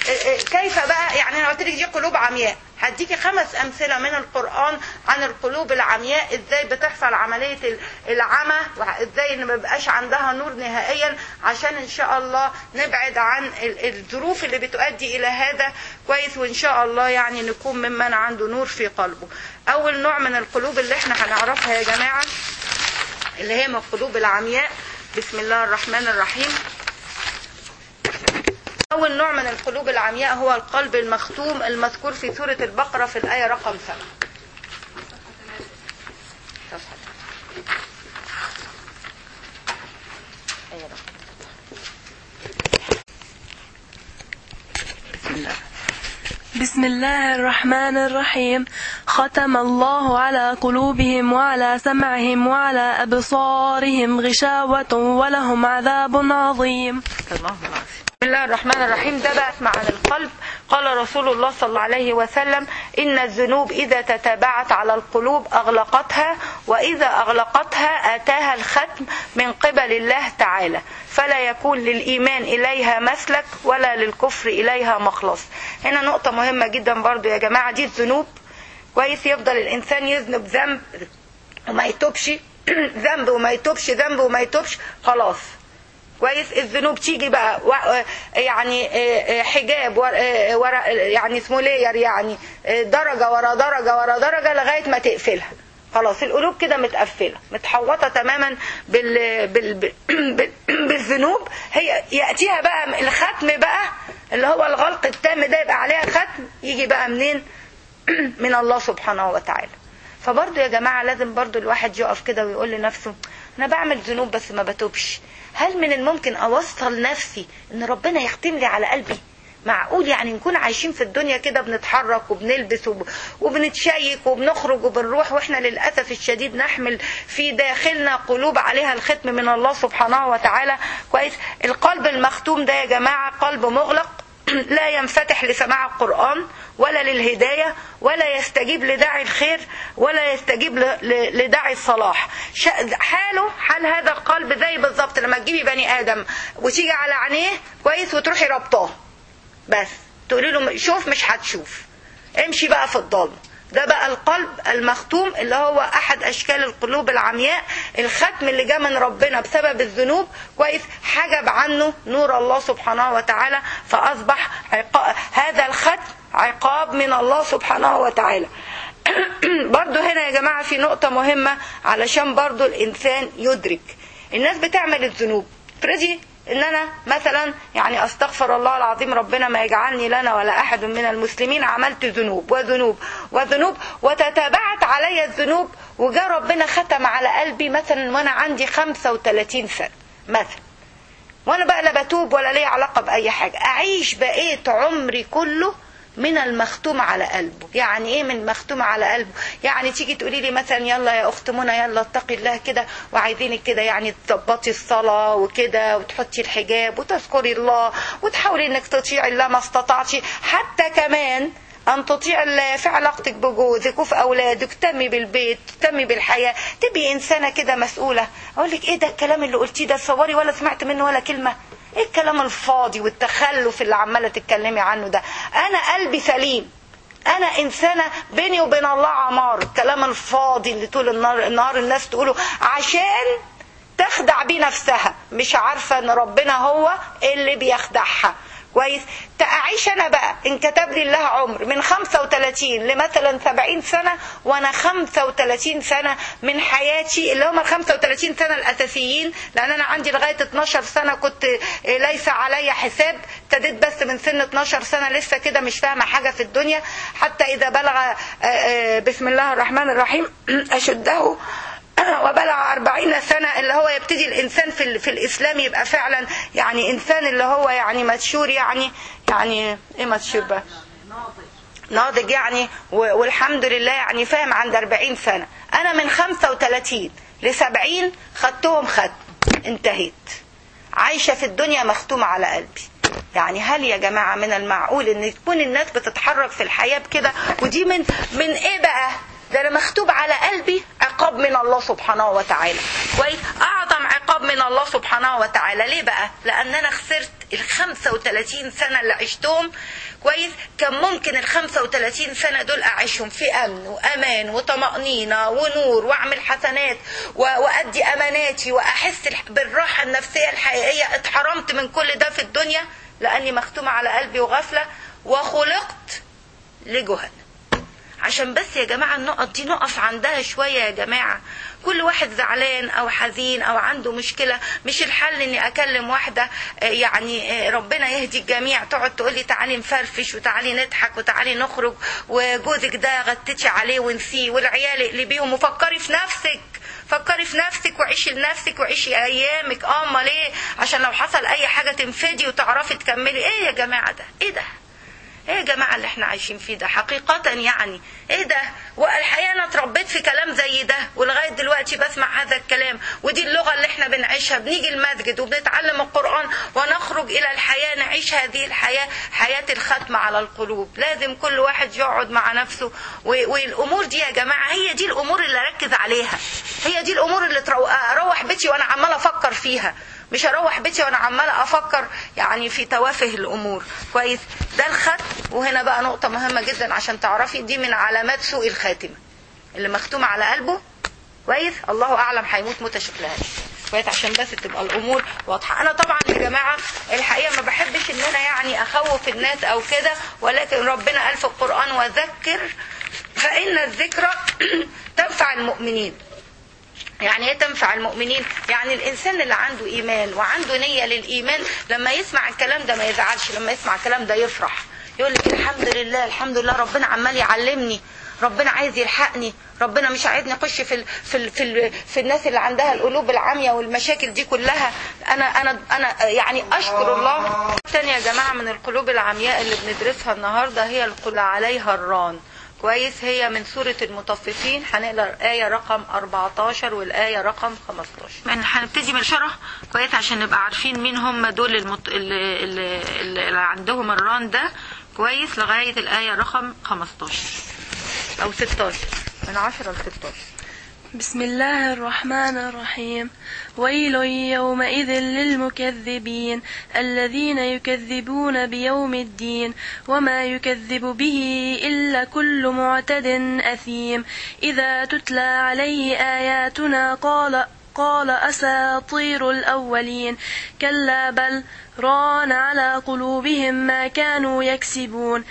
كيف بقى يعني أنا قلت لك دي قلوب عمياء هديكي خمس أمثلة من القرآن عن القلوب العمياء إزاي بتحصل عملية العمى وإزاي إن ما بيبقاش عندها نور نهائيا عشان إن شاء الله نبعد عن ال- الظروف اللي بتؤدي إلى هذا كويس وإن شاء الله يعني نكون ممن عنده نور في قلبه أول نوع من القلوب اللي احنا هنعرفها يا جماعة اللي هي من القلوب العمياء بسم الله الرحمن الرحيم أول نوع من القلوب العمياء هو القلب المختوم المذكور في سورة البقرة في الآية رقم سبعة صفحة. آية رقم بسم الله بسم الله الرحمن الرحيم ختم الله على قلوبهم وعلى سمعهم وعلى أبصارهم غشاوة ولهم عذاب عظيم الله العظيم بسم الله الرحمن الرحيم ده بقى اسمع عن القلب قال رسول الله صلى الله عليه وسلم إن الذنوب إذا تتابعت على القلوب أغلقتها وإذا أغلقتها آتاها الختم من قبل الله تعالى فلا يكون للإيمان إليها مسلك ولا للكفر إليها مخلص هنا نقطة مهمة جدا برضو يا جماعة دي الذنوب كويس يفضل الإنسان يذنب ذنب وما يتوبش ذنب وما يتوبش ذنب وما يتوبش خلاص كويس الذنوب تيجي بقى و- يعني آه، آه، حجاب ور- آه، ورا يعني اسمه لاير يعني آه، درجه ورا درجه ورا درجه لغايه ما تقفلها خلاص القلوب كده متقفله متحوطه تماما بال... بال... بال... بال... بالذنوب هي ياتيها بقى الختم بقى اللي هو الغلق التام ده يبقى عليها ختم يجي بقى منين من الله سبحانه وتعالى فبرضه يا جماعة لازم برضه الواحد يقف كده ويقول لنفسه أنا بعمل ذنوب بس ما بتوبش هل من الممكن أوصل نفسي إن ربنا يختم لي على قلبي معقول يعني نكون عايشين في الدنيا كده بنتحرك وبنلبس وب... وبنتشيك وبنخرج وبنروح واحنا للأسف الشديد نحمل في داخلنا قلوب عليها الختم من الله سبحانه وتعالى كويس القلب المختوم ده يا جماعة قلب مغلق لا ينفتح لسماع القرآن ولا للهداية ولا يستجيب لداعي الخير ولا يستجيب ل- ل- لداعي الصلاح شا- حاله حال هذا القلب زي بالظبط لما تجيبي بني آدم وتيجي على عينيه كويس وتروحي ربطاه بس تقولي له شوف مش هتشوف امشي بقى في الضلمه ده بقى القلب المختوم اللي هو احد اشكال القلوب العمياء الختم اللي جاء من ربنا بسبب الذنوب كويس حجب عنه نور الله سبحانه وتعالى فاصبح عقا... هذا الختم عقاب من الله سبحانه وتعالى برضو هنا يا جماعة في نقطة مهمة علشان برضو الإنسان يدرك الناس بتعمل الذنوب افرضي ان انا مثلا يعني استغفر الله العظيم ربنا ما يجعلني لنا ولا احد من المسلمين عملت ذنوب وذنوب وذنوب وتتابعت علي الذنوب وجاء ربنا ختم على قلبي مثلا وانا عندي 35 سنه مثلا وانا بقى لا بتوب ولا لي علاقه باي حاجه اعيش بقيت عمري كله من المختوم على قلبه يعني ايه من المختوم على قلبه يعني تيجي تقولي لي مثلا يلا يا اخت منى يلا اتقي الله كده وعايزينك كده يعني تظبطي الصلاه وكده وتحطي الحجاب وتذكري الله وتحاولي انك تطيعي الله ما استطعتي حتى كمان أن تطيع الله في علاقتك بجوزك وفي أولادك تهتمي بالبيت تهتمي بالحياة تبقي إنسانة كده مسؤولة أقول لك إيه ده الكلام اللي قلتيه ده تصوري ولا سمعت منه ولا كلمة إيه الكلام الفاضي والتخلف اللي عمالة تتكلمي عنه ده أنا قلبي سليم أنا إنسانة بيني وبين الله عمار الكلام الفاضي اللي طول النهار, النهار الناس تقوله عشان تخدع بيه نفسها مش عارفة ان ربنا هو اللي بيخدعها كويس تعيش انا بقى ان كتب لي الله عمر من 35 لمثلا 70 سنة وانا 35 سنة من حياتي اللي هم ال 35 سنة الاساسيين لان انا عندي لغاية 12 سنة كنت ليس علي حساب ابتديت بس من سن 12 سنة لسه كده مش فاهمة حاجة في الدنيا حتى اذا بلغ بسم الله الرحمن الرحيم اشده وبلغ أربعين سنة اللي هو يبتدي الإنسان في, في الإسلام يبقى فعلا يعني إنسان اللي هو يعني متشور يعني يعني إيه متشور بقى ناضج يعني والحمد لله يعني فاهم عند 40 سنة أنا من 35 ل 70 خدتهم ختم انتهيت عايشة في الدنيا مختومة على قلبي يعني هل يا جماعة من المعقول ان تكون الناس بتتحرك في الحياة بكده ودي من من ايه بقى ده انا مكتوب على قلبي عقاب من الله سبحانه وتعالى كويس اعظم عقاب من الله سبحانه وتعالى ليه بقى لان انا خسرت ال 35 سنه اللي عشتهم كويس كان ممكن ال 35 سنه دول اعيشهم في امن وامان وطمانينه ونور واعمل حسنات وادي اماناتي واحس بالراحه النفسيه الحقيقيه اتحرمت من كل ده في الدنيا لاني مختومه على قلبي وغفله وخلقت لجهنم عشان بس يا جماعة النقط دي نقف عندها شوية يا جماعة كل واحد زعلان او حزين او عنده مشكلة مش الحل اني اكلم واحدة يعني ربنا يهدي الجميع تقعد تقول لي تعالي نفرفش وتعالي نضحك وتعالي نخرج وجوزك ده غتتي عليه ونسيه والعيال اللي بيهم وفكري في نفسك فكري في نفسك وعيشي لنفسك وعيشي ايامك اه امال ايه عشان لو حصل اي حاجة تنفدي وتعرفي تكملي ايه يا جماعة ده ايه ده ايه يا جماعه اللي احنا عايشين فيه ده حقيقه يعني ايه ده والحقيقه انا اتربيت في كلام زي ده ولغايه دلوقتي بسمع هذا الكلام ودي اللغه اللي احنا بنعيشها بنيجي المسجد وبنتعلم القران ونخرج الى الحياه نعيش هذه الحياه حياه الختم على القلوب لازم كل واحد يقعد مع نفسه والامور دي يا جماعه هي دي الامور اللي اركز عليها هي دي الامور اللي اروح بيتي وانا عماله افكر فيها مش هروح بيتي وانا عماله افكر يعني في توافه الامور كويس ده الختم وهنا بقى نقطه مهمه جدا عشان تعرفي دي من علامات سوء الخاتمه اللي مختوم على قلبه كويس الله اعلم هيموت موته شكلها كويس عشان بس تبقى الامور واضحه انا طبعا يا جماعه الحقيقه ما بحبش ان انا يعني اخوف الناس او كده ولكن ربنا قال في القران وذكر فان الذكرى تنفع المؤمنين يعني ايه تنفع المؤمنين يعني الانسان اللي عنده ايمان وعنده نيه للايمان لما يسمع الكلام ده ما يزعلش لما يسمع الكلام ده يفرح يقول لك الحمد لله الحمد لله ربنا عمال يعلمني ربنا عايز يلحقني ربنا مش عايزني اخش في ال في ال في, ال في الناس اللي عندها القلوب العاميه والمشاكل دي كلها انا انا انا يعني اشكر الله الثانيه يا جماعه من القلوب العمياء اللي بندرسها النهارده هي القلوب عليها الران كويس هي من سورة المطففين هنقرا الآية رقم 14 والآية رقم 15 يعني هنبتدي من شرح كويس عشان نبقى عارفين مين هم دول المت... اللي, اللي, اللي عندهم الران ده كويس لغاية الآية رقم 15 أو 16 من 10 ل 16 بسم الله الرحمن الرحيم ويل يومئذ للمكذبين الذين يكذبون بيوم الدين وما يكذب به إلا كل معتد أثيم إذا تتلى عليه آياتنا قال قال أساطير الأولين كلا بل ران على قلوبهم ما كانوا يكسبون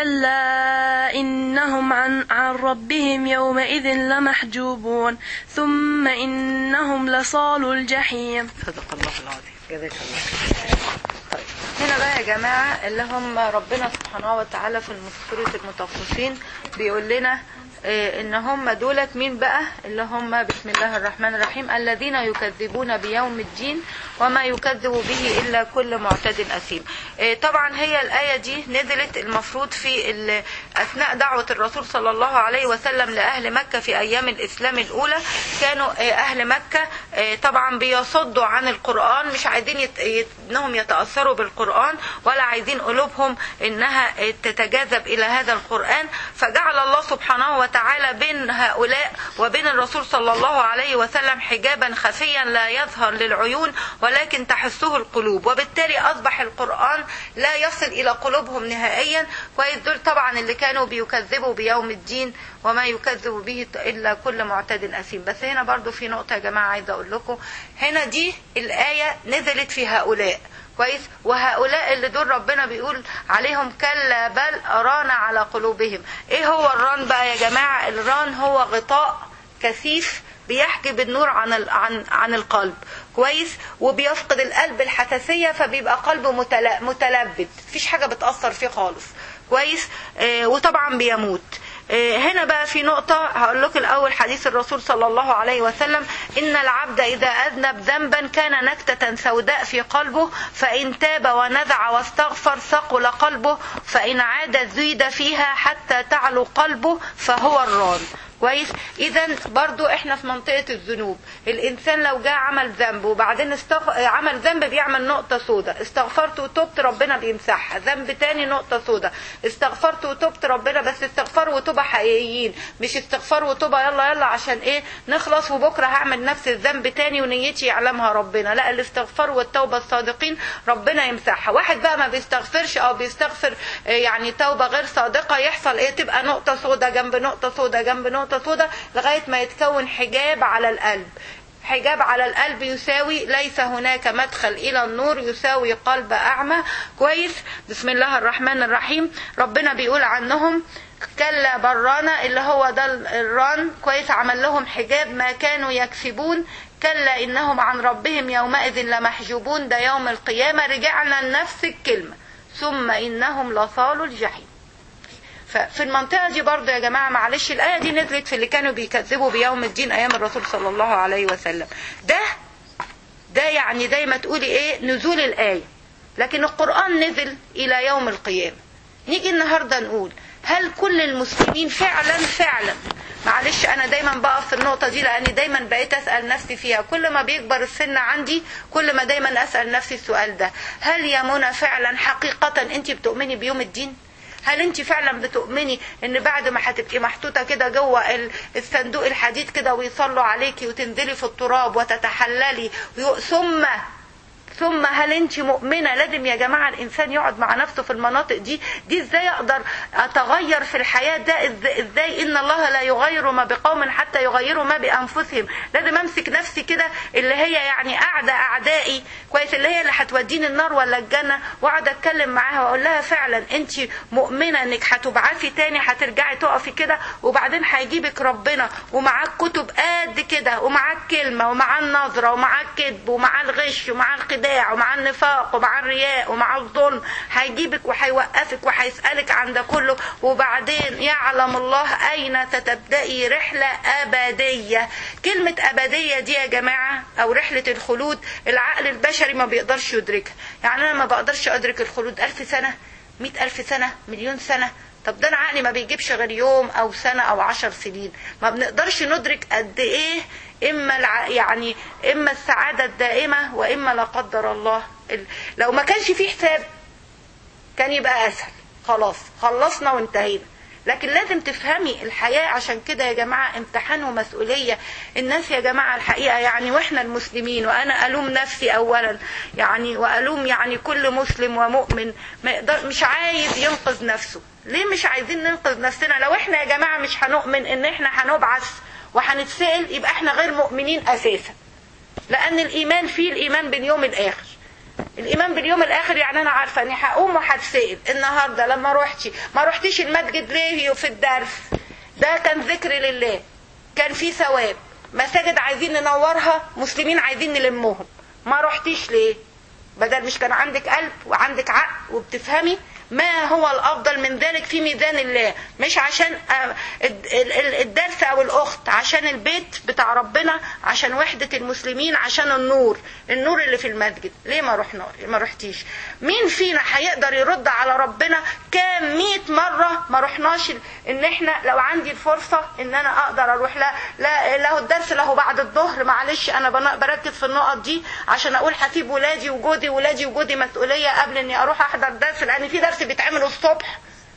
كلا إنهم عن, عن ربهم يومئذ لمحجوبون ثم إنهم لصال الجحيم صدق الله العظيم جزاك الله خير. طيب هنا بقى يا جماعة اللي هم ربنا سبحانه وتعالى في سورة المطففين بيقول لنا إيه ان هم دولت مين بقى اللي هم بسم الله الرحمن الرحيم الذين يكذبون بيوم الدين وما يكذب به الا كل معتد اثيم إيه طبعا هي الايه دي نزلت المفروض في ال- اثناء دعوه الرسول صلى الله عليه وسلم لاهل مكه في ايام الاسلام الاولى كانوا إيه اهل مكه إيه طبعا بيصدوا عن القران مش عايزين يت... يت... انهم يتاثروا بالقران ولا عايزين قلوبهم انها إيه تتجاذب الى هذا القران فجعل الله سبحانه وتعالى بين هؤلاء وبين الرسول صلى الله عليه وسلم حجابا خفيا لا يظهر للعيون ولكن تحسه القلوب وبالتالي اصبح القران لا يصل الى قلوبهم نهائيا كويس دول طبعا اللي كانوا بيكذبوا بيوم الدين وما يكذب به الا كل معتد اثيم بس هنا برضو في نقطه يا جماعه عايزه اقول لكم هنا دي الايه نزلت في هؤلاء كويس وهؤلاء اللي دول ربنا بيقول عليهم كلا بل ران على قلوبهم ايه هو الران بقى يا جماعه الران هو غطاء كثيف بيحجب النور عن ال- عن عن القلب كويس وبيفقد القلب الحساسيه فبيبقى قلبه متل- متلبد مفيش حاجه بتاثر فيه خالص كويس آه وطبعا بيموت آه، هنا بقى في نقطة هقول لكم الأول حديث الرسول صلى الله عليه وسلم إن العبد إذا أذنب ذنبا كان نكتة سوداء في قلبه فإن تاب ونزع واستغفر ثقل قلبه فإن عاد زيد فيها حتى تعلو قلبه فهو الران كويس اذا برضو احنا في منطقه الذنوب الانسان لو جاء عمل ذنب وبعدين استغ... عمل ذنب بيعمل نقطه سوداء استغفرت وتبت ربنا بيمسحها ذنب تاني نقطه سوداء استغفرت وتبت ربنا بس استغفار وتوبه حقيقيين مش استغفار وتوبه يلا يلا عشان ايه نخلص وبكره هعمل نفس الذنب تاني ونيتي يعلمها ربنا لا الاستغفار والتوبه الصادقين ربنا يمسحها واحد بقى ما بيستغفرش او بيستغفر آه، يعني توبه غير صادقه يحصل ايه تبقى نقطه سوداء جنب نقطه سوداء جنب نقطه سوداء لغايه ما يتكون حجاب على القلب حجاب على القلب يساوي ليس هناك مدخل الى النور يساوي قلب اعمى كويس بسم الله الرحمن الرحيم ربنا بيقول عنهم كلا برانا اللي هو ده الران كويس عمل لهم حجاب ما كانوا يكسبون كلا انهم عن ربهم يومئذ لمحجوبون ده يوم القيامه رجعنا لنفس الكلمه ثم انهم لصالوا الجحيم ففي المنطقة دي برضه يا جماعة معلش الآية دي نزلت في اللي كانوا بيكذبوا بيوم الدين أيام الرسول صلى الله عليه وسلم ده ده يعني زي ما تقولي إيه نزول الآية لكن القرآن نزل إلى يوم القيامة نيجي النهاردة نقول هل كل المسلمين فعلا فعلا معلش انا دايما بقف في النقطه دي لاني دايما بقيت اسال نفسي فيها كل ما بيكبر السن عندي كل ما دايما اسال نفسي السؤال ده هل يا منى فعلا حقيقه انت بتؤمني بيوم الدين هل انت فعلا بتؤمني ان بعد ما هتبقي محطوطه كده جوه ال- الصندوق الحديد كده ويصلوا عليكي وتنزلي في التراب وتتحللي ويو- ثم ثم هل انت مؤمنه لازم يا جماعه الانسان يقعد مع نفسه في المناطق دي دي ازاي اقدر اتغير في الحياه ده إز- ازاي ان الله لا يغير ما بقوم حتى يغيروا ما بانفسهم لازم امسك نفسي كده اللي هي يعني قاعده اعدائي كويس اللي هي اللي هتوديني النار ولا الجنه واقعد اتكلم معاها واقول لها فعلا انت مؤمنه انك هتبعثي تاني هترجعي تقفي كده وبعدين هيجيبك ربنا ومعاك كتب قد كده ومعاك كلمه ومعاه النظره ومعاه الكذب ومعاه الغش ومعاه الخداع ومعاه النفاق ومعاه الرياء ومعاه الظلم هيجيبك وهيوقفك وهيسالك عن ده كله وبعدين يعلم الله اين ستبدأي رحله ابديه كلمه ابديه دي يا جماعه او رحله الخلود العقل البشري ما بيقدرش يدركها يعني انا ما بقدرش ادرك الخلود ألف سنه مئة ألف سنة مليون سنة طب ده انا عقلي ما بيجيبش غير يوم او سنه او عشر سنين ما بنقدرش ندرك قد ايه اما الع... يعني اما السعاده الدائمه واما لا قدر الله ال... لو ما كانش في حساب كان يبقى اسهل خلاص خلصنا وانتهينا لكن لازم تفهمي الحياة عشان كده يا جماعة امتحان ومسؤولية الناس يا جماعة الحقيقة يعني واحنا المسلمين وانا الوم نفسي اولا يعني والوم يعني كل مسلم ومؤمن ما يقدر مش عايز ينقذ نفسه ليه مش عايزين ننقذ نفسنا لو احنا يا جماعة مش هنؤمن ان احنا هنبعث وهنتسأل يبقى احنا غير مؤمنين اساسا لان الايمان فيه الايمان باليوم الاخر الايمان باليوم الاخر يعني انا عارفه اني هقوم وهتسال النهارده لما روحتي ما روحتيش المسجد ليه في الدرس ده كان ذكر لله كان في ثواب مساجد عايزين ننورها مسلمين عايزين نلمهم ما روحتيش ليه بدل مش كان عندك قلب وعندك عقل وبتفهمي ما هو الافضل من ذلك في ميزان الله مش عشان الدرس او الاخت عشان البيت بتاع ربنا عشان وحده المسلمين عشان النور النور اللي في المسجد ليه ما رحنا ما رحتيش مين فينا هيقدر يرد على ربنا كام مئة مرة ما رحناش ان احنا لو عندي الفرصة ان انا اقدر اروح لا لا له الدرس له بعد الظهر معلش انا بركز في النقط دي عشان اقول هسيب ولادي وجودي ولادي وجودي مسؤولية قبل اني اروح احضر درس لان في درس بيتعمل الصبح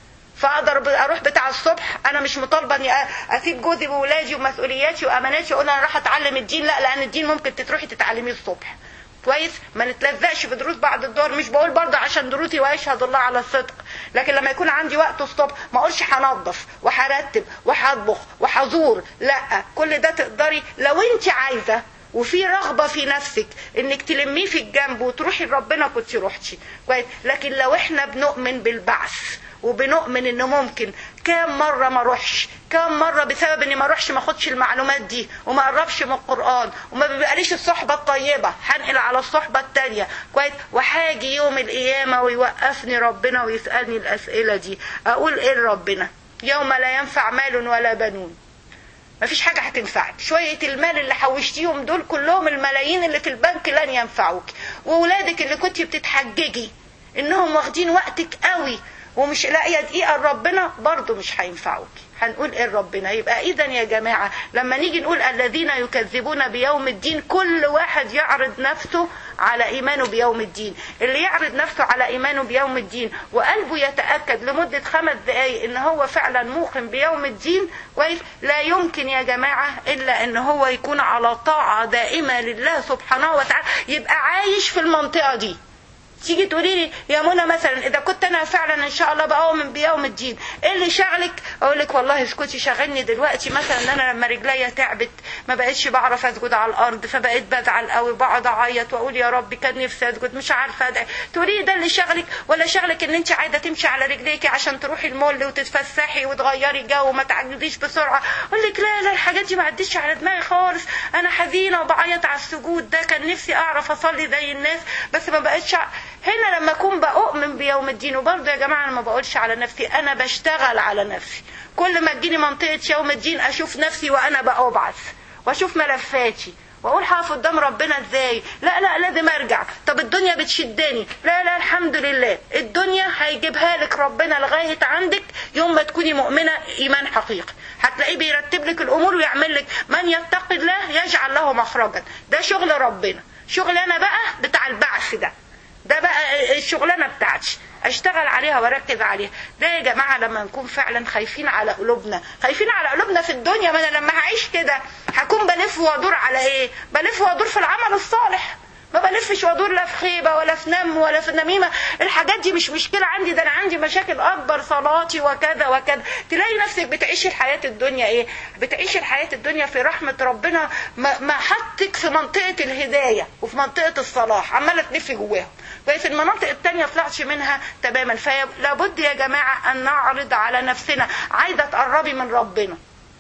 فاقدر اروح بتاع الصبح انا مش مطالبه اني اسيب جوزي وولادي ومسؤولياتي واماناتي واقول انا راح اتعلم الدين لا لان الدين ممكن تروحي تتعلميه الصبح كويس ما نتلزقش في دروس بعد الظهر مش بقول برضه عشان دروسي ويشهد الله على الصدق لكن لما يكون عندي وقت الصبح ما اقولش هنظف وهرتب وهطبخ وهزور لا كل ده تقدري لو انت عايزه وفي رغبة في نفسك انك تلميه في الجنب وتروحي لربنا كنت روحتي كويس لكن لو احنا بنؤمن بالبعث وبنؤمن انه ممكن كام مرة ما اروحش كام مرة بسبب اني ما اروحش ما اخدش المعلومات دي وما اقربش من القرآن وما بيبقاليش الصحبة الطيبة هنقل على الصحبة التانية كويس وهاجي يوم القيامة ويوقفني ربنا ويسألني الاسئلة دي اقول ايه لربنا يوم لا ينفع مال ولا بنون مفيش حاجة هتنفعك شوية المال اللي حوشتيهم دول كلهم الملايين اللي في البنك لن ينفعوك وولادك اللي كنت بتتحججي انهم واخدين وقتك قوي ومش لاقيه دقيقه لربنا برضه مش هينفعوك هنقول ايه ربنا يبقى اذا يا جماعه لما نيجي نقول الذين يكذبون بيوم الدين كل واحد يعرض نفسه على ايمانه بيوم الدين اللي يعرض نفسه على ايمانه بيوم الدين وقلبه يتاكد لمده خمس دقائق ان هو فعلا موقن بيوم الدين كويس لا يمكن يا جماعه الا ان هو يكون على طاعه دائمه لله سبحانه وتعالى يبقى عايش في المنطقه دي تيجي تقولي لي يا منى مثلا اذا كنت انا فعلا ان شاء الله بقوم بيوم الدين ايه اللي شغلك اقول لك والله اسكتي شغلني دلوقتي مثلا ان انا لما رجليا تعبت ما بقتش بعرف اسجد على الارض فبقيت بزعل قوي بقعد اعيط واقول يا رب كان نفسي اسجد مش عارفه ادعي تقولي لي ده اللي شغلك ولا شغلك ان انت عايزه تمشي على رجليكي عشان تروحي المول وتتفسحي وتغيري جو وما تعجزيش بسرعه اقول لك لا لا الحاجات دي ما عدتش على دماغي خالص انا حزينه وبعيط على السجود ده كان نفسي اعرف اصلي زي الناس بس ما بقتش هنا لما اكون بؤمن بيوم الدين وبرضه يا جماعه انا ما بقولش على نفسي انا بشتغل على نفسي كل ما تجيني منطقه يوم الدين اشوف نفسي وانا بأبعث واشوف ملفاتي واقول هقف قدام ربنا ازاي لا لا لازم ارجع طب الدنيا بتشدني لا لا الحمد لله الدنيا هيجيبها لك ربنا لغايه عندك يوم ما تكوني مؤمنه ايمان حقيقي هتلاقيه بيرتب لك الامور ويعمل لك من يتقي الله يجعل له مخرجا ده شغل ربنا شغل انا بقى بتاع البعث ده ده بقى الشغلانه بتاعتي اشتغل عليها واركز عليها ده يا جماعه لما نكون فعلا خايفين على قلوبنا خايفين على قلوبنا في الدنيا ما انا لما هعيش كده هكون بلف وادور على ايه بلف وادور في العمل الصالح ما بلفش وادور لا في خيبه ولا في نم ولا في نميمه الحاجات دي مش مشكله عندي ده انا عندي مشاكل اكبر صلاتي وكذا وكذا تلاقي نفسك بتعيشي الحياه الدنيا ايه بتعيشي الحياه الدنيا في رحمه ربنا ما حطك في منطقه الهدايه وفي منطقه الصلاح عماله تلفي جواهم وفي المناطق التانية طلعتش منها تماما فلابد يا جماعة أن نعرض على نفسنا عايزة تقربي من ربنا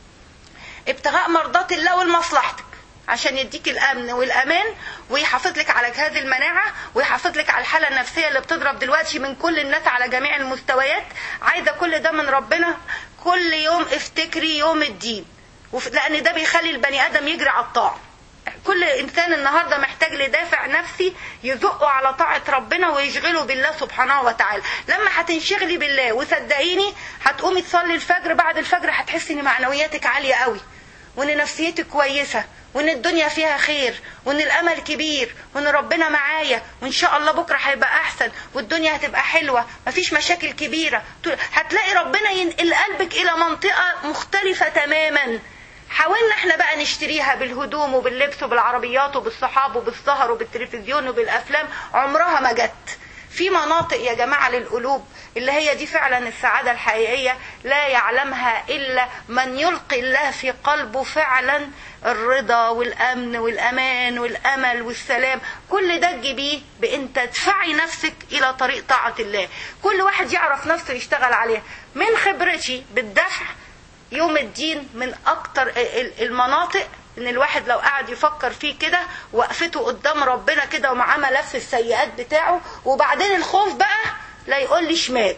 ابتغاء مرضات الله ولمصلحتك عشان يديك الامن والامان ويحافظ لك على جهاز المناعه ويحافظ لك على الحاله النفسيه اللي بتضرب دلوقتي من كل الناس على جميع المستويات عايزه كل ده من ربنا كل يوم افتكري يوم الدين لان ده بيخلي البني ادم يجري على الطاعه كل انسان النهارده محتاج لدافع نفسي يزقه على طاعه ربنا ويشغله بالله سبحانه وتعالى لما هتنشغلي بالله وصدقيني هتقومي تصلي الفجر بعد الفجر هتحسي ان معنوياتك عاليه قوي وان نفسيتك كويسه وان الدنيا فيها خير وان الامل كبير وان ربنا معايا وان شاء الله بكره هيبقى احسن والدنيا هتبقى حلوه مفيش مشاكل كبيره هتلاقي ربنا ينقل قلبك الى منطقه مختلفه تماما حاولنا احنا بقى نشتريها بالهدوم وباللبس وبالعربيات وبالصحاب وبالسهر وبالتلفزيون وبالافلام عمرها ما جت في مناطق يا جماعه للقلوب اللي هي دي فعلا السعاده الحقيقيه لا يعلمها الا من يلقي الله في قلبه فعلا الرضا والامن والامان والامل والسلام كل ده تجيبيه بان تدفعي نفسك الى طريق طاعه الله كل واحد يعرف نفسه يشتغل عليها من خبرتي بالدفع يوم الدين من اكتر المناطق ان الواحد لو قعد يفكر فيه كده وقفته قدام ربنا كده ومعاه ملف السيئات بتاعه وبعدين الخوف بقى لا يقول لي شمال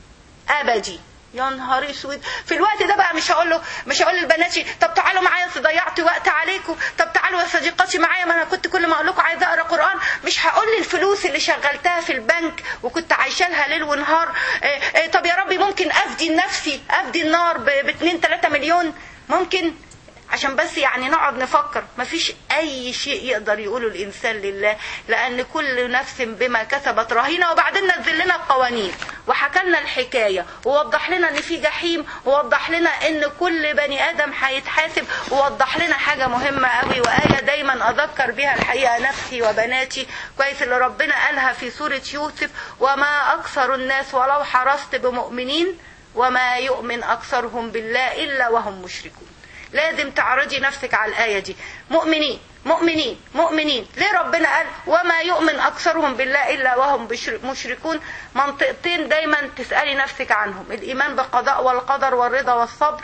ابدي يا نهار اسود في الوقت ده بقى مش هقول له مش هقول لبناتي طب تعالوا معايا ضيعت وقت عليكم طب تعالوا يا صديقاتي معايا ما انا كنت كل ما اقول لكم عايزه اقرا قران مش هقول لي الفلوس اللي شغلتها في البنك وكنت عايشه لها ليل ونهار إيه إيه طب يا ربي ممكن افدي نفسي افدي النار ب 2 3 مليون ممكن عشان بس يعني نقعد نفكر مفيش اي شيء يقدر يقوله الانسان لله لان كل نفس بما كسبت رهينه وبعدين نزل لنا القوانين وحكى لنا الحكايه ووضح لنا ان في جحيم ووضح لنا ان كل بني ادم هيتحاسب ووضح لنا حاجه مهمه قوي وايه دايما اذكر بها الحقيقه نفسي وبناتي كويس اللي ربنا قالها في سوره يوسف وما اكثر الناس ولو حرصت بمؤمنين وما يؤمن اكثرهم بالله الا وهم مشركون لازم تعرضي نفسك على الآية دي مؤمنين مؤمنين مؤمنين ليه ربنا قال وما يؤمن أكثرهم بالله إلا وهم مشركون منطقتين دايما تسألي نفسك عنهم الإيمان بالقضاء والقدر والرضا والصبر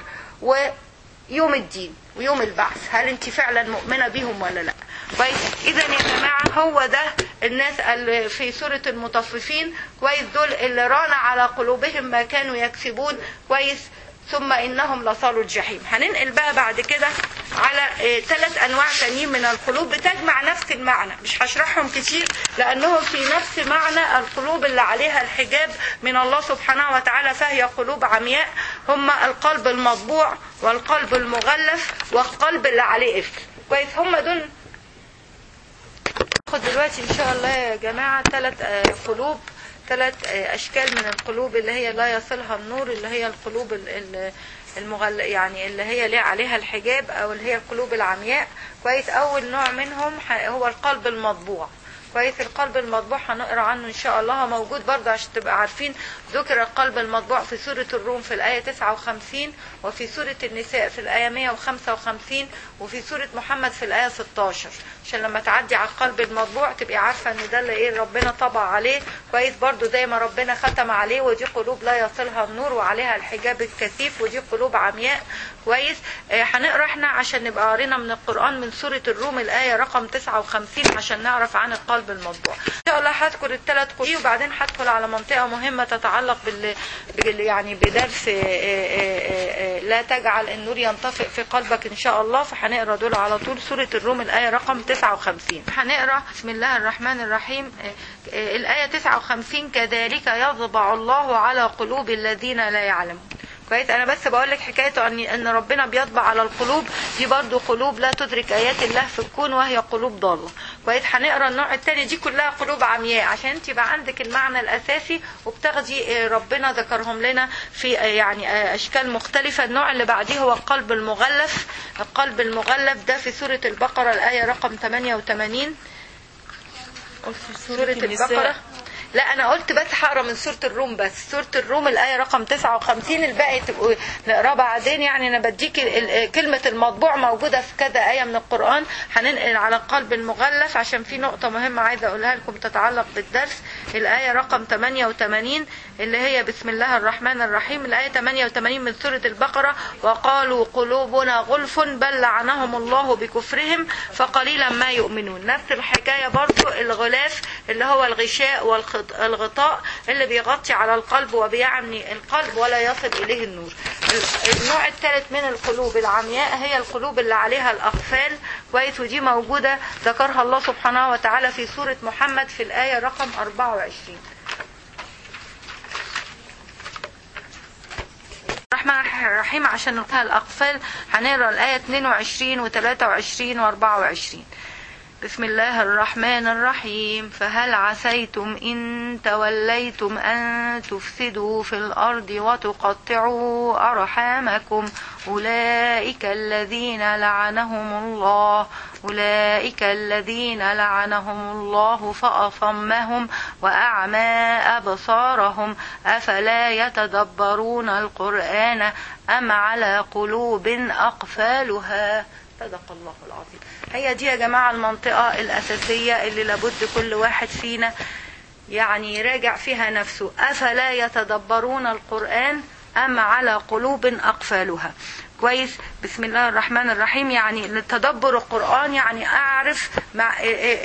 ويوم الدين ويوم البعث هل انت فعلا مؤمنة بيهم ولا لا كويس اذا يا جماعة هو ده الناس اللي في سورة المطففين كويس دول اللي ران على قلوبهم ما كانوا يكسبون كويس ثم انهم لصالوا الجحيم هننقل بقى بعد كده على ثلاث انواع تانيين من القلوب بتجمع نفس المعنى مش هشرحهم كتير لانهم في نفس معنى القلوب اللي عليها الحجاب من الله سبحانه وتعالى فهي قلوب عمياء هم القلب المطبوع والقلب المغلف والقلب اللي عليه قفل كويس هم دول ناخد دلوقتي ان شاء الله يا جماعه ثلاث قلوب ثلاث اشكال من القلوب اللي هي لا يصلها النور اللي هي القلوب المغل يعني اللي هي ليه عليها الحجاب او اللي هي القلوب العمياء كويس اول نوع منهم هو القلب المطبوع كويس القلب المطبوع هنقرا عنه ان شاء الله موجود برضه عشان تبقى عارفين ذكر القلب المطبوع في سورة الروم في الآية 59 وفي سورة النساء في الآية 155 وفي سورة محمد في الآية 16 عشان لما تعدي على القلب المطبوع تبقي عارفة ان ده اللي ايه ربنا طبع عليه كويس برضه زي ما ربنا ختم عليه ودي قلوب لا يصلها النور وعليها الحجاب الكثيف ودي قلوب عمياء كويس آه هنقرا احنا عشان نبقى قرينا من القرآن من سورة الروم الآية رقم 59 عشان نعرف عن القلب المطبوع ان شاء الله هذكر الثلاث قلوب وبعدين هدخل على منطقة مهمة تتعلق بال... بال... يعني بدرس آآ آآ لا تجعل النور ينطفئ في قلبك ان شاء الله فهنقرا دول على طول سورة الروم الآية رقم 59 هنقرا بسم الله الرحمن الرحيم الآية 59 كذلك يطبع الله على قلوب الذين لا يعلمون كويس انا بس بقول لك حكايته ان ان ربنا بيطبع على القلوب دي برضو قلوب لا تدرك ايات الله في الكون وهي قلوب ضاله كويس هنقرا النوع الثاني دي كلها قلوب عمياء عشان انت يبقى عندك المعنى الاساسي وبتاخدي ربنا ذكرهم لنا في يعني اشكال مختلفه النوع اللي بعديه هو القلب المغلف القلب المغلف ده في سوره البقره الايه رقم 88 سوره البقره لا انا قلت بس هقرا من سوره الروم بس سوره الروم الايه رقم 59 الباقي تبقوا نقراه بعدين يعني انا بديكي كلمه المطبوع موجوده في كذا ايه من القران هننقل على القلب المغلف عشان في نقطه مهمه عايزه اقولها لكم تتعلق بالدرس الايه رقم 88 اللي هي بسم الله الرحمن الرحيم الآية 88 من سورة البقرة وقالوا قلوبنا غلف بل لعنهم الله بكفرهم فقليلا ما يؤمنون نفس الحكاية برضو الغلاف اللي هو الغشاء والغطاء اللي بيغطي على القلب وبيعني القلب ولا يصل إليه النور النوع الثالث من القلوب العمياء هي القلوب اللي عليها الأقفال كويس ودي موجودة ذكرها الله سبحانه وتعالى في سورة محمد في الآية رقم 24 الرحمن الرحيم عشان نقرأ الأقفال هنقرا الآية 22 و 23 و 24 بسم الله الرحمن الرحيم فهل عسيتم إن توليتم أن تفسدوا في الأرض وتقطعوا أرحامكم أولئك الذين لعنهم الله أولئك الذين لعنهم الله فأصمهم وأعمى أبصارهم أفلا يتدبرون القرآن أم على قلوب أقفالها صدق الله العظيم هي دي يا جماعة المنطقة الأساسية اللي لابد كل واحد فينا يعني يراجع فيها نفسه أفلا يتدبرون القرآن أم على قلوب أقفالها كويس بسم الله الرحمن الرحيم يعني تدبر القرآن يعني أعرف مع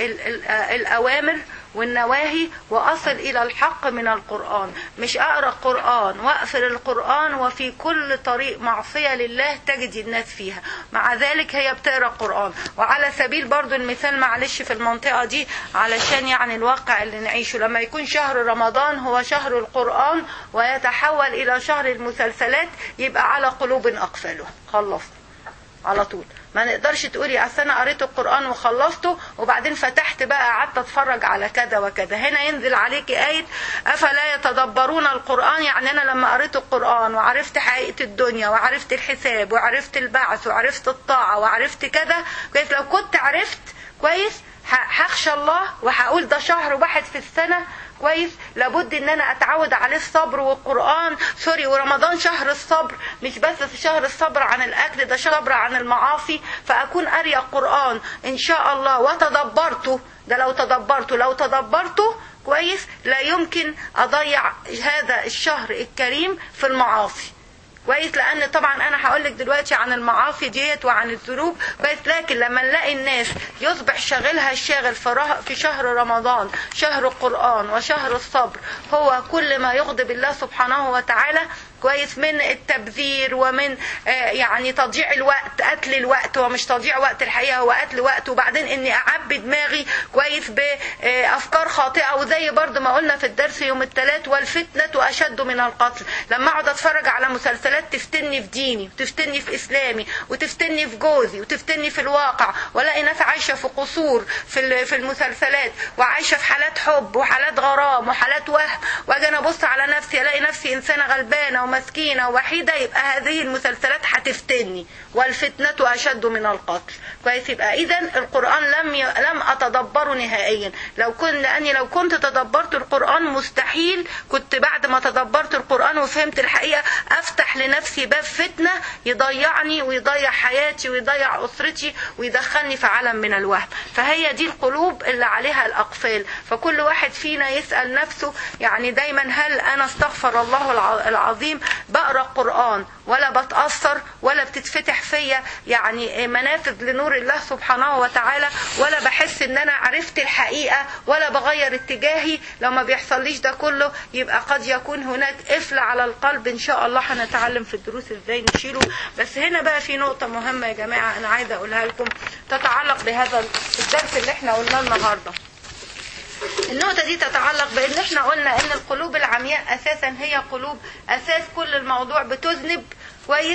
الأوامر والنواهي وأصل إلى الحق من القرآن مش أقرأ القرآن وأقفل القرآن وفي كل طريق معصية لله تجد الناس فيها مع ذلك هي بتقرأ القرآن وعلى سبيل برضو المثال معلش في المنطقة دي علشان يعني الواقع اللي نعيشه لما يكون شهر رمضان هو شهر القرآن ويتحول إلى شهر المسلسلات يبقى على قلوب أقفاله خلص على طول ما نقدرش تقولي اصل انا قريت القران وخلصته وبعدين فتحت بقى قعدت اتفرج على كذا وكذا هنا ينزل عليكي ايه افلا يتدبرون القران يعني انا لما قريت القران وعرفت حقيقه الدنيا وعرفت الحساب وعرفت البعث وعرفت الطاعه وعرفت كذا كويس لو كنت عرفت كويس هخشى الله وهقول ده شهر واحد في السنه كويس لابد ان انا اتعود عليه الصبر والقران سوري ورمضان شهر الصبر مش بس شهر الصبر عن الاكل ده صبر عن المعاصي فاكون قاريه القران ان شاء الله وتدبرته ده لو تدبرته لو تدبرته كويس لا يمكن اضيع هذا الشهر الكريم في المعاصي كويس لان طبعا انا هقول لك دلوقتي عن المعاصي ديت وعن الذنوب كويس لكن لما نلاقي الناس يصبح شاغلها الشاغل في شهر رمضان شهر القران وشهر الصبر هو كل ما يغضب الله سبحانه وتعالى كويس من التبذير ومن آه يعني تضييع الوقت قتل الوقت ومش تضييع وقت الحقيقه هو قتل وقت وبعدين اني اعبي دماغي كويس بافكار خاطئه وزي برضو ما قلنا في الدرس يوم الثلاث والفتنه اشد من القتل لما اقعد اتفرج على مسلسلات تفتني في ديني وتفتني في اسلامي وتفتني في جوزي وتفتني في الواقع والاقي ناس عايشه في قصور في في المسلسلات وعايشه في حالات حب وحالات غرام وحالات وهم واجي انا ابص على نفسي الاقي نفسي انسانه غلبانه ومسكينه ووحيده يبقى هذه المسلسلات هتفتني والفتنه اشد من القتل كويس يبقى اذا القران لم ي... لم اتدبره نهائيا لو كنت لاني لو كنت تدبرت القران مستحيل كنت بعد ما تدبرت القران وفهمت الحقيقه افتح لنفسي باب فتنه يضيعني ويضيع حياتي ويضيع اسرتي ويدخلني في عالم من الوهم فهي دي القلوب اللي عليها الاقفال فكل واحد فينا يسال نفسه يعني دايما هل انا استغفر الله العظيم بقرا القران ولا بتاثر ولا بتتفتح فيا يعني منافذ لنور الله سبحانه وتعالى ولا بحس ان انا عرفت الحقيقه ولا بغير اتجاهي لو ما بيحصليش ده كله يبقى قد يكون هناك قفل على القلب ان شاء الله هنتعلم في الدروس ازاي نشيله بس هنا بقى في نقطه مهمه يا جماعه انا عايزه اقولها لكم تتعلق بهذا الدرس اللي احنا قلناه النهارده النقطة دي تتعلق بأن احنا قلنا أن القلوب العمياء أساسا هي قلوب أساس كل الموضوع بتذنب كويس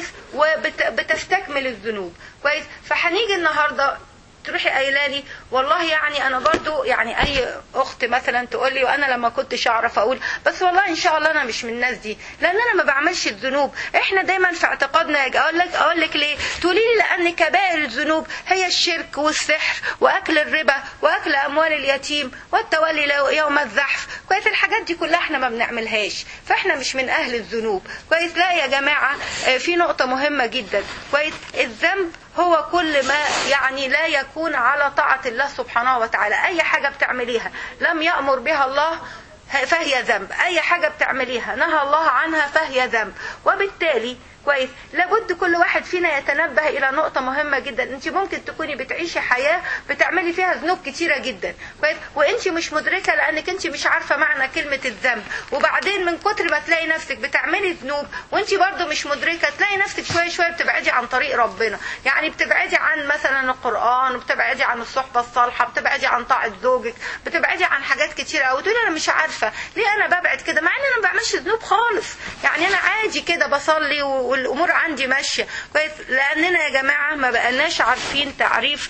وبتستكمل الذنوب كويس فهنيجي النهارده تروحي قايله لي والله يعني انا برضو يعني اي اخت مثلا تقول لي وانا لما كنتش اعرف اقول بس والله ان شاء الله انا مش من الناس دي لان انا ما بعملش الذنوب احنا دايما في اعتقادنا اقول لك اقول لك ليه تقولي لي لان كبائر الذنوب هي الشرك والسحر واكل الربا واكل اموال اليتيم والتولي يوم الزحف كويس الحاجات دي كلها احنا ما بنعملهاش فاحنا مش من اهل الذنوب كويس لا يا جماعه في نقطه مهمه جدا كويس الذنب هو كل ما يعني لا يكون على طاعة الله سبحانه وتعالى أي حاجة بتعمليها لم يأمر بها الله فهي ذنب اي حاجة بتعمليها نهى الله عنها فهي ذنب وبالتالي كويس لابد كل واحد فينا يتنبه الى نقطة مهمة جدا انت ممكن تكوني بتعيشي حياة بتعملي فيها ذنوب كتيرة جدا كويس وانت مش مدركة لانك انت مش عارفة معنى كلمة الذنب وبعدين من كتر ما تلاقي نفسك بتعملي ذنوب وانت برضو مش مدركة تلاقي نفسك شوية شوية بتبعدي عن طريق ربنا يعني بتبعدي عن مثلا القرآن وبتبعدي عن الصحبة الصالحة بتبعدي عن طاعة زوجك بتبعدي عن حاجات كتيرة قوي تقولي انا مش عارفة ليه انا ببعد كده مع ان انا ما بعملش ذنوب خالص يعني انا عادي كده بصلي والامور عندي ماشيه كويس لاننا يا جماعه ما بقناش عارفين تعريف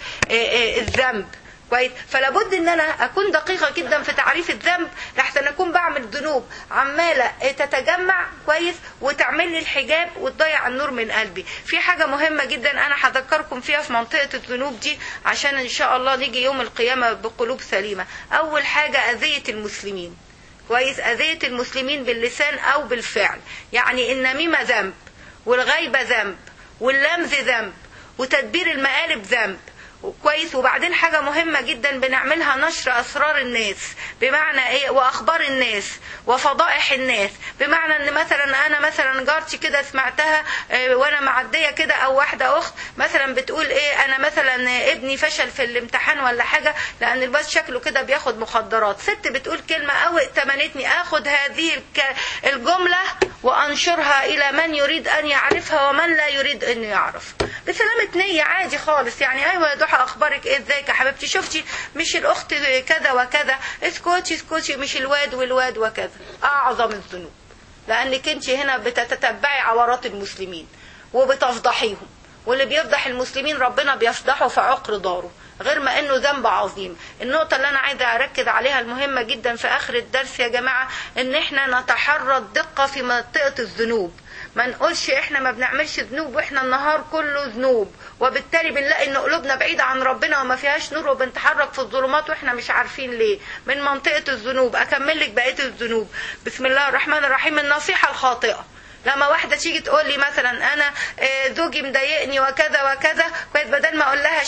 الذنب كويس فلا بد ان انا اكون دقيقه جدا في تعريف الذنب لحسن اكون بعمل ذنوب عماله تتجمع كويس وتعمل لي الحجاب وتضيع النور من قلبي في حاجه مهمه جدا انا هذكركم فيها في منطقه الذنوب دي عشان ان شاء الله نيجي يوم القيامه بقلوب سليمه اول حاجه اذيه المسلمين كويس اذيه المسلمين باللسان او بالفعل يعني النميمه ذنب والغيبة ذنب واللمز ذنب وتدبير المقالب ذنب كويس وبعدين حاجة مهمة جدا بنعملها نشر أسرار الناس بمعنى إيه وأخبار الناس وفضائح الناس بمعنى إن مثلا أنا مثلا جارتي كده سمعتها إيه وأنا معدية كده أو واحدة أخت مثلا بتقول إيه أنا مثلا ابني فشل في الامتحان ولا حاجة لأن الواد شكله كده بياخد مخدرات ست بتقول كلمة أو ائتمنتني آخد هذه الجملة وأنشرها إلى من يريد أن يعرفها ومن لا يريد أن يعرف بسلامة نية عادي خالص يعني أيوة يا ضحى اخبارك ايه ازيك يا حبيبتي شفتي مش الاخت كذا وكذا اسكتي اسكتي مش الواد والواد وكذا اعظم الذنوب لانك انت هنا بتتتبعي عورات المسلمين وبتفضحيهم واللي بيفضح المسلمين ربنا بيفضحه في عقر داره غير ما انه ذنب عظيم النقطة اللي انا عايزة اركز عليها المهمة جدا في اخر الدرس يا جماعة ان احنا نتحرى الدقة في منطقة الذنوب ما نقولش احنا ما بنعملش ذنوب واحنا النهار كله ذنوب وبالتالي بنلاقي ان قلوبنا بعيدة عن ربنا وما فيهاش نور وبنتحرك في الظلمات واحنا مش عارفين ليه من منطقة الذنوب اكمل لك بقية الذنوب بسم الله الرحمن الرحيم النصيحة الخاطئة لما واحدة تيجي تقول لي مثلا انا زوجي مضايقني وكذا وكذا كويس بدل ما اقول لها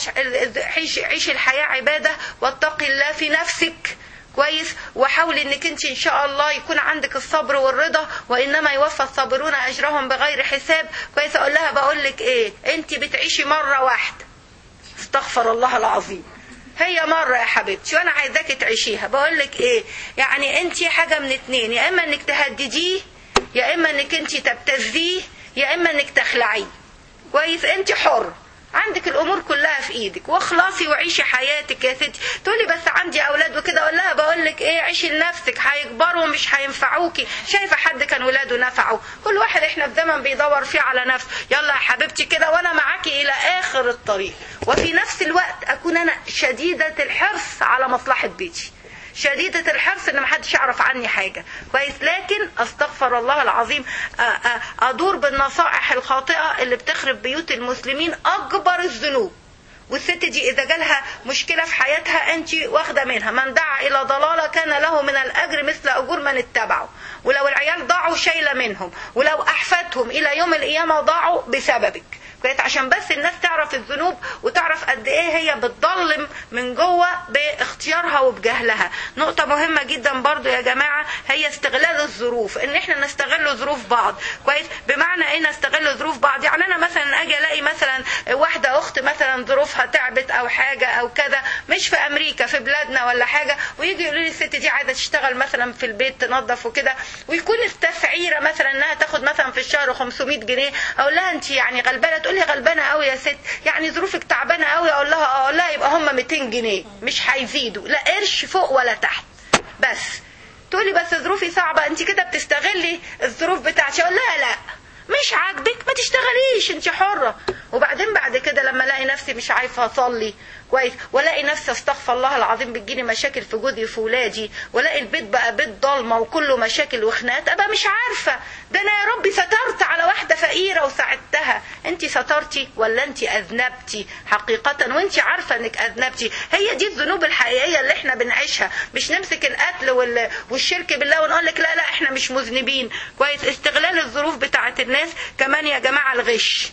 عيش عيش الحياة عبادة واتقي الله في نفسك كويس وحاولي انك انت ان شاء الله يكون عندك الصبر والرضا وانما يوفى الصابرون اجرهم بغير حساب كويس اقول لها بقول لك ايه انت بتعيشي مره واحده استغفر الله العظيم هي مرة يا حبيبتي وانا عايزاكي تعيشيها بقول لك ايه يعني انت حاجة من اتنين يا اما انك تهدديه يا اما انك انت تبتزيه يا اما انك تخلعيه كويس انت حر عندك الامور كلها في ايدك واخلصي وعيشي حياتك يا ستي تقولي بس عندي اولاد وكده اقول لها بقول لك ايه عيشي لنفسك هيكبروا مش هينفعوكي شايفه حد كان ولاده نفعوا كل واحد احنا في زمن بيدور فيه على نفسه يلا يا حبيبتي كده وانا معاكي الى اخر الطريق وفي نفس الوقت اكون انا شديده الحرص على مصلحه بيتي شديدة الحرص ان محدش يعرف عني حاجة كويس لكن استغفر الله العظيم ادور بالنصائح الخاطئة اللي بتخرب بيوت المسلمين اكبر الذنوب والست دي اذا جالها مشكله في حياتها انت واخده منها من دعا الى ضلاله كان له من الاجر مثل اجور من اتبعه ولو العيال ضاعوا شايله منهم ولو احفادهم الى يوم القيامه ضاعوا بسببك كويس عشان بس الناس تعرف الذنوب وتعرف قد ايه هي بتضلم من جوه باختيارها وبجهلها نقطة مهمة جدا برضو يا جماعة هي استغلال الظروف ان احنا نستغل ظروف بعض كويس بمعنى ايه نستغل ظروف بعض يعني انا مثلا اجي الاقي مثلا واحدة اخت مثلا ظروفها تعبت او حاجة او كذا مش في امريكا في بلادنا ولا حاجة ويجي يقولوا لي الست دي عايزة تشتغل مثلا في البيت تنظف وكده ويكون التسعيرة مثلا انها تاخد مثلا في الشهر 500 جنيه اقول لها انت يعني غلبانة تقول لي غلبانة قوي يا ست يعني ظروفك تعبانة قوي اقول لها اه لا يبقى هم 200 جنيه مش هيزيدوا لا قرش فوق ولا تحت بس تقولي بس ظروفي صعبة انت كده بتستغلي الظروف بتاعتي اقول لها لا مش عاجبك ما تشتغليش انت حرة وبعدين بعد كده لما الاقي نفسي مش عارفة اصلي كويس والاقي نفسي استغفر الله العظيم بتجيلي مشاكل في جوزي وفي ولادي والاقي البيت بقى بيت ضلمه وكله مشاكل وخناقات ابقى مش عارفه ده انا يا ربي سترت على واحده فقيره وساعدتها انت سترتي ولا انت اذنبتي حقيقه وانت عارفه انك اذنبتي هي دي الذنوب الحقيقيه اللي احنا بنعيشها مش نمسك القتل وال... والشرك بالله ونقول لك لا لا احنا مش مذنبين كويس استغلال الظروف بتاعه الناس كمان يا جماعه الغش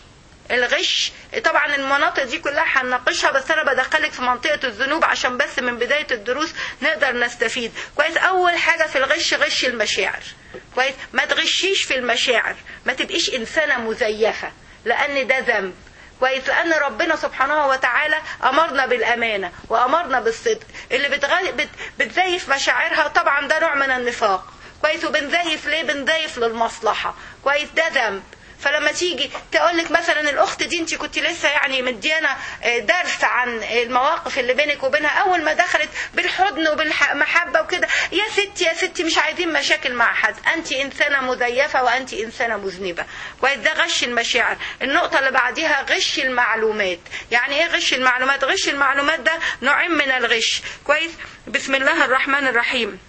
الغش طبعا المناطق دي كلها هنناقشها بس انا بدخلك في منطقه الذنوب عشان بس من بدايه الدروس نقدر نستفيد كويس اول حاجه في الغش غش المشاعر كويس ما تغشيش في المشاعر ما تبقيش انسانه مزيفه لان ده ذنب كويس لان ربنا سبحانه وتعالى امرنا بالامانه وامرنا بالصدق اللي بتغ... بت... بتزيف مشاعرها طبعا ده نوع من النفاق كويس وبنزيف ليه بنزيف للمصلحه كويس ده ذنب فلما تيجي تقول لك مثلا الاخت دي انت كنت لسه يعني مديانه درس عن المواقف اللي بينك وبينها اول ما دخلت بالحضن وبالمحبه وكده يا ستي يا ستي مش عايزين مشاكل مع حد انت انسانه مزيفه وانت انسانه مذنبه كويس ده غش المشاعر النقطه اللي بعديها غش المعلومات يعني ايه غش المعلومات غش المعلومات ده نوعين من الغش كويس بسم الله الرحمن الرحيم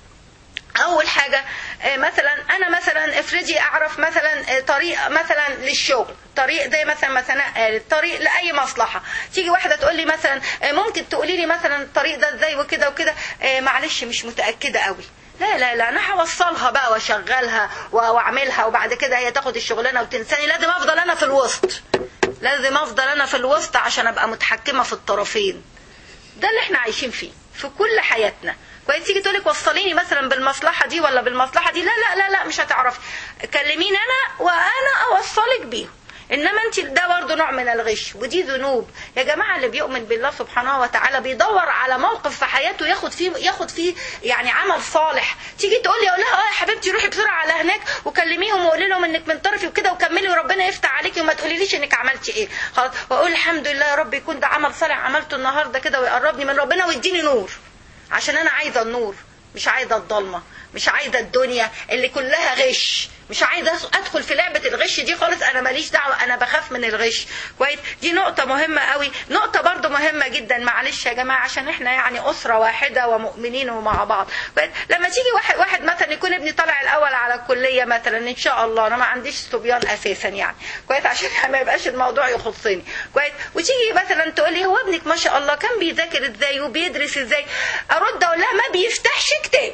اول حاجه مثلا انا مثلا افرضي اعرف مثلا طريق مثلا للشغل طريق زي مثلا مثلا طريق لاي مصلحه تيجي واحده تقول لي مثلا ممكن تقولي لي مثلا الطريق ده ازاي وكده وكده معلش مش متاكده قوي لا لا لا انا هوصلها بقى واشغلها واعملها وبعد كده هي تاخد الشغلانه وتنساني لازم افضل انا في الوسط لازم افضل انا في الوسط عشان ابقى متحكمه في الطرفين ده اللي احنا عايشين فيه في كل حياتنا كويس تيجي تقولك وصليني مثلا بالمصلحه دي ولا بالمصلحه دي لا لا لا لا مش هتعرفي كلميني انا وانا اوصلك بيهم انما انت ده برضه نوع من الغش ودي ذنوب يا جماعه اللي بيؤمن بالله سبحانه وتعالى بيدور على موقف في حياته ياخد فيه ياخد فيه يعني عمل صالح تيجي تقول لي اقول لها اه يا حبيبتي روحي بسرعه على هناك وكلميهم وقولي لهم انك من طرفي وكده وكملي وربنا يفتح عليكي وما تقوليليش انك عملتي ايه خلاص واقول الحمد لله يا رب يكون ده عمل صالح عملته النهارده كده ويقربني من ربنا ويديني نور عشان انا عايزه النور مش عايزه الضلمه مش عايزه الدنيا اللي كلها غش مش عايزه ادخل في لعبه الغش دي خالص انا ماليش دعوه انا بخاف من الغش كويس دي نقطه مهمه قوي نقطه برضو مهمه جدا معلش يا جماعه عشان احنا يعني اسره واحده ومؤمنين ومع بعض كويس لما تيجي واحد واحد مثلا يكون ابني طالع الاول على الكليه مثلا ان شاء الله انا ما عنديش صبيان اساسا يعني كويس عشان ما يبقاش الموضوع يخصني كويس وتيجي مثلا تقول لي هو ابنك ما شاء الله كان بيذاكر ازاي وبيدرس ازاي ارد اقول لها ما بيفتحش كتاب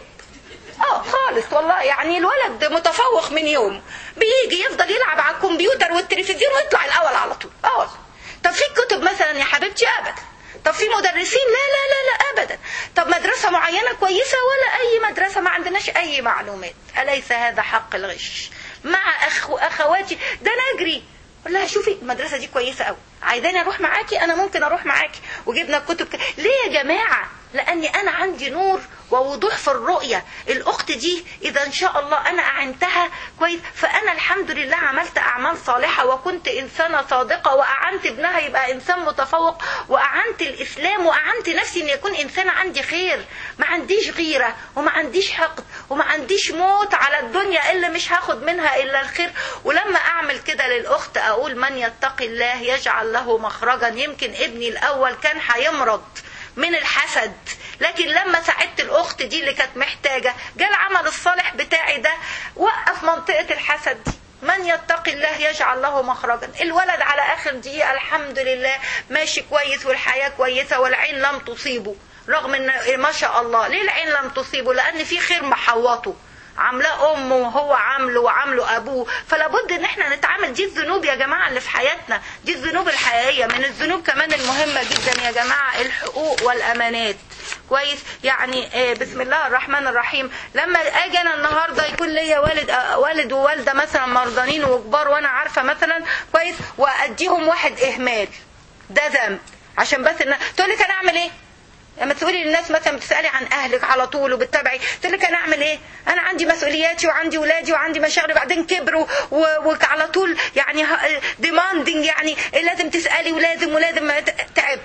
اه خالص والله يعني الولد متفوق من يوم بيجي يفضل يلعب على الكمبيوتر والتلفزيون ويطلع الاول على طول اه طب في كتب مثلا يا حبيبتي ابدا طب في مدرسين لا لا لا لا ابدا طب مدرسه معينه كويسه ولا اي مدرسه ما عندناش اي معلومات اليس هذا حق الغش مع أخو اخواتي ده انا اجري اقول لها شوفي المدرسه دي كويسه قوي عايزاني اروح معاكي انا ممكن اروح معاكي وجبنا الكتب ك... ليه يا جماعه لاني انا عندي نور ووضوح في الرؤيه الاخت دي اذا ان شاء الله انا اعنتها كويس فانا الحمد لله عملت اعمال صالحه وكنت انسانه صادقه واعنت ابنها يبقى انسان متفوق واعنت الاسلام واعنت نفسي ان يكون انسان عندي خير ما عنديش غيره وما عنديش حقد وما عنديش موت على الدنيا الا مش هاخد منها الا الخير ولما اعمل كده للاخت اقول من يتقي الله يجعل له مخرجا يمكن ابني الاول كان هيمرض من الحسد لكن لما ساعدت الاخت دي اللي كانت محتاجه جاء العمل الصالح بتاعي ده وقف منطقه الحسد دي من يتقي الله يجعل له مخرجا الولد على اخر دقيقه الحمد لله ماشي كويس والحياه كويسه والعين لم تصيبه رغم ان ما شاء الله ليه العين لم تصيبه لان في خير محوطه عاملاه امه وهو عامله وعامله ابوه فلا بد ان احنا نتعامل دي الذنوب يا جماعه اللي في حياتنا دي الذنوب الحقيقيه من الذنوب كمان المهمه جدا يا جماعه الحقوق والامانات كويس يعني بسم الله الرحمن الرحيم لما اجي انا النهارده يكون ليا والد والد ووالده مثلا مرضانين وكبار وانا عارفه مثلا كويس واديهم واحد اهمال ده ذنب عشان بس ان تقول لك انا اعمل ايه لما تقولي للناس مثلا بتسالي عن اهلك على طول وبتتابعي تقول لك انا اعمل ايه انا عندي مسؤولياتي وعندي ولادي وعندي مشاغلي بعدين كبروا وعلى طول يعني ديماندنج يعني لازم تسالي ولازم ولازم تعب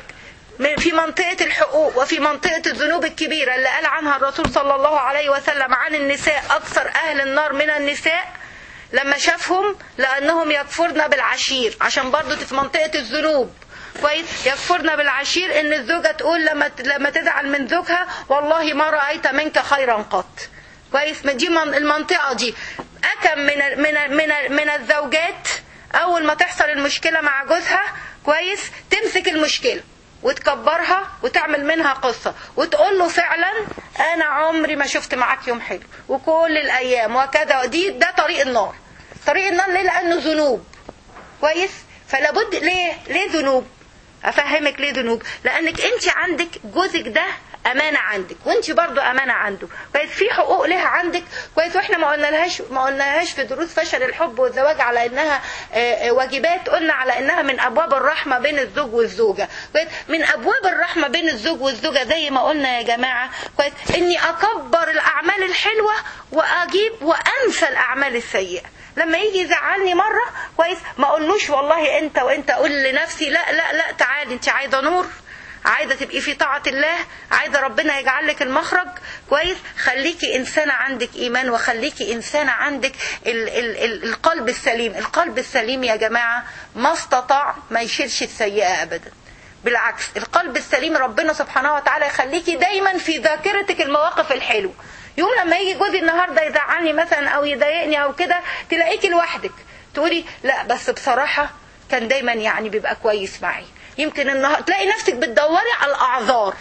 في منطقة الحقوق وفي منطقة الذنوب الكبيرة اللي قال عنها الرسول صلى الله عليه وسلم عن النساء أكثر أهل النار من النساء لما شافهم لأنهم يكفرن بالعشير عشان برضو في منطقة الذنوب كويس يكفرنا بالعشير ان الزوجة تقول لما لما تزعل من زوجها والله ما رأيت منك خيرا قط كويس دي المنطقة دي أكم من من من من الزوجات أول ما تحصل المشكلة مع جوزها كويس تمسك المشكلة وتكبرها وتعمل منها قصة وتقول له فعلا أنا عمري ما شفت معاك يوم حلو وكل الأيام وكذا دي ده طريق النار طريق النار ليه لأنه ذنوب كويس فلا بد ليه ليه ذنوب افهمك ليه ذنوب لانك انت عندك جوزك ده امانه عندك وانت برضو امانه عنده كويس في حقوق لها عندك كويس واحنا ما قلنا لهاش ما قلناهاش في دروس فشل الحب والزواج على انها آه، آه، واجبات قلنا على انها من ابواب الرحمه بين الزوج والزوجه كويس من ابواب الرحمه بين الزوج والزوجه زي ما قلنا يا جماعه كويس اني اكبر الاعمال الحلوه واجيب وانسى الاعمال السيئه لما يجي يزعلني مره كويس ما اقولوش والله انت وانت اقول لنفسي لا لا لا تعالي انت عايزه نور عايزه تبقي في طاعه الله عايزه ربنا يجعل لك المخرج كويس خليكي انسانه عندك ايمان وخليكي انسانه عندك ال ال ال القلب السليم القلب السليم يا جماعه ما استطاع ما يشيلش السيئه ابدا بالعكس القلب السليم ربنا سبحانه وتعالى يخليكي دايما في ذاكرتك المواقف الحلوه يوم لما يجي جوزي النهارده يزعلني مثلا او يضايقني او كده تلاقيكي لوحدك تقولي لا بس بصراحه كان دايما يعني بيبقى كويس معي يمكن النهارده تلاقي نفسك بتدوري على الاعذار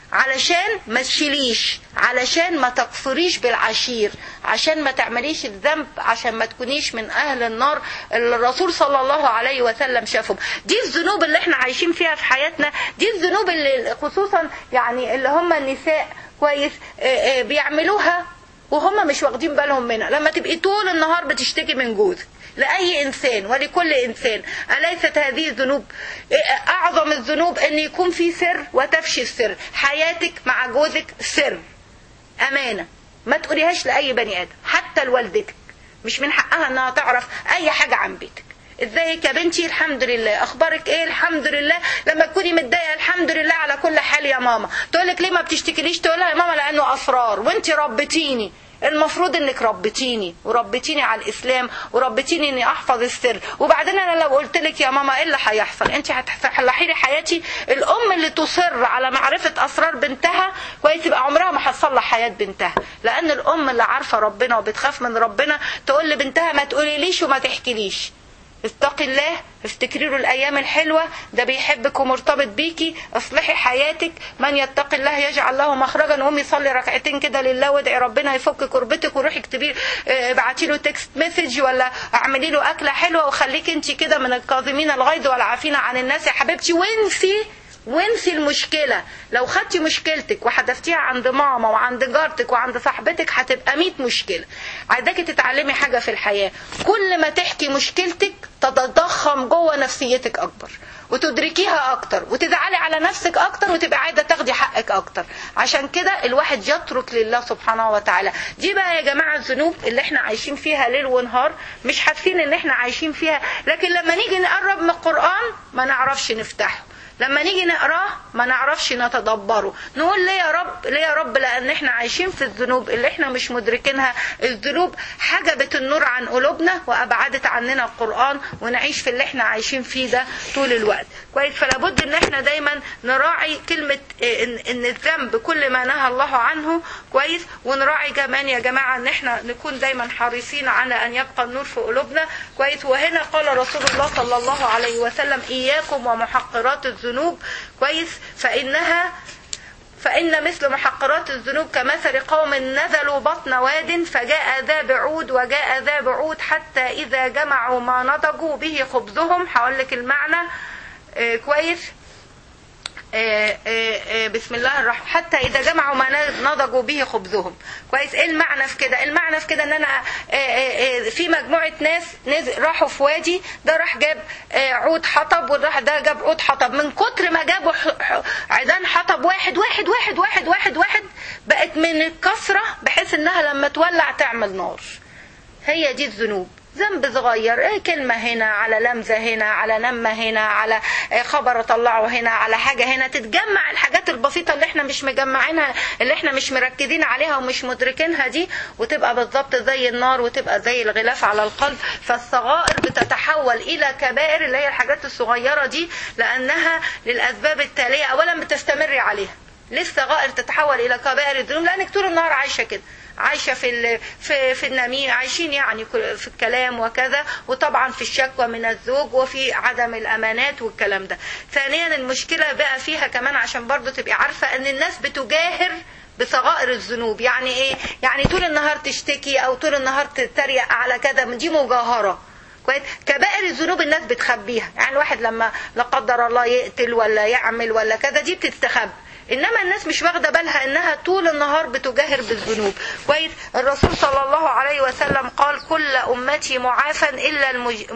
علشان ما تشيليش علشان ما تقصريش بالعشير عشان ما تعمليش الذنب عشان ما تكونيش من اهل النار اللي الرسول صلى الله عليه وسلم شافهم دي الذنوب اللي احنا عايشين فيها في حياتنا دي الذنوب اللي خصوصا يعني اللي هم النساء كويس آه، آه، بيعملوها وهم مش واخدين بالهم منها لما تبقي طول النهار بتشتكي من جوزك لأي إنسان ولكل إنسان أليست هذه ذنوب أعظم الذنوب أن يكون في سر وتفشي السر حياتك مع جوزك سر أمانة ما تقوليهاش لأي بني آدم حتى لوالدتك مش من حقها أنها تعرف أي حاجة عن بيتك ازيك يا بنتي الحمد لله اخبارك ايه الحمد لله لما تكوني متضايقه الحمد لله على كل حال يا ماما تقول لك ليه ما بتشتكيليش تقول لها يا ماما لانه اسرار وانت ربتيني المفروض انك ربتيني وربتيني على الاسلام وربتيني اني احفظ السر وبعدين انا لو قلت لك يا ماما ايه اللي هيحصل انت هتصلحي لي حياتي الام اللي تصر على معرفه اسرار بنتها كويس يبقى عمرها ما هتصلح حياه بنتها لان الام اللي عارفه ربنا وبتخاف من ربنا تقول لبنتها ما تقوليليش وما تحكيليش اتقي الله افتكري له الايام الحلوه ده بيحبك ومرتبط بيكي اصلحي حياتك من يتقي الله يجعل له مخرجا وقومي صلي ركعتين كده لله وادعي ربنا يفك كربتك وروحي اكتبي اه، ابعتي له تكست مسج ولا اعملي له اكله حلوه وخليكي انت كده من الكاظمين الغيظ والعافين عن الناس يا حبيبتي وانسي وانسي المشكلة لو خدتي مشكلتك وحدفتيها عند ماما وعند جارتك وعند صاحبتك هتبقى 100 مشكلة عايزاكي تتعلمي حاجة في الحياة كل ما تحكي مشكلتك تتضخم جوه نفسيتك أكبر وتدركيها أكتر وتزعلي على نفسك أكتر وتبقى عايزة تاخدي حقك أكتر عشان كده الواحد يترك لله سبحانه وتعالى دي بقى يا جماعة الذنوب اللي احنا عايشين فيها ليل ونهار مش حاسين ان احنا عايشين فيها لكن لما نيجي نقرب من القرآن ما نعرفش نفتحه لما نيجي نقراه ما نعرفش نتدبره نقول ليه يا رب ليه يا رب لان احنا عايشين في الذنوب اللي احنا مش مدركينها الذنوب حجبت النور عن قلوبنا وابعدت عننا القران ونعيش في اللي احنا عايشين فيه ده طول الوقت كويس فلا بد ان احنا دايما نراعي كلمه إيه، ان ان الذنب كل ما نهى الله عنه كويس ونراعي كمان يا جماعه ان احنا نكون دايما حريصين على ان يبقى النور في قلوبنا كويس وهنا قال رسول الله صلى الله عليه وسلم اياكم ومحقرات الذنوب كويس فانها فإن مثل محقرات الذنوب كمثل قوم نزلوا بطن واد فجاء ذا بعود وجاء ذا بعود حتى إذا جمعوا ما نضجوا به خبزهم هقول لك المعنى آه، كويس آه، آه، آه، بسم الله الرحمن حتى اذا جمعوا ما نضجوا به خبزهم كويس ايه المعنى في كده المعنى في كده ان انا آه، آه، آه، في مجموعه ناس نزل راحوا في وادي ده راح جاب آه، عود حطب وراح ده جاب عود حطب من كتر ما جابوا ح- ح- عيدان حطب واحد واحد واحد واحد واحد واحد بقت من الكثره بحيث انها لما تولع تعمل نار هي دي الذنوب ذنب صغير ايه كلمة هنا على لمزة هنا على نمة هنا على إيه خبر طلعه هنا على حاجة هنا تتجمع الحاجات البسيطة اللي احنا مش مجمعينها اللي احنا مش مركزين عليها ومش مدركينها دي وتبقى بالظبط زي النار وتبقى زي الغلاف على القلب فالصغائر بتتحول الى كبائر اللي هي الحاجات الصغيرة دي لانها للاسباب التالية اولا بتستمر عليها لسه غائر تتحول الى كبائر الذنوب لانك طول النهار عايشه كده عايشه في ال... في في النميم عايشين يعني كل- في الكلام وكذا وطبعا في الشكوى من الزوج وفي عدم الامانات والكلام ده ثانيا المشكله بقى فيها كمان عشان برضو تبقي عارفه ان الناس بتجاهر بصغائر الذنوب يعني ايه يعني طول النهار تشتكي او طول النهار تتريق على كذا دي مجاهره كويس كبائر الذنوب الناس بتخبيها يعني الواحد لما لا قدر الله يقتل ولا يعمل ولا كذا دي بتستخبى انما الناس مش واخده بالها انها طول النهار بتجاهر بالذنوب كويس الرسول صلى الله عليه وسلم قال كل امتي معافى الا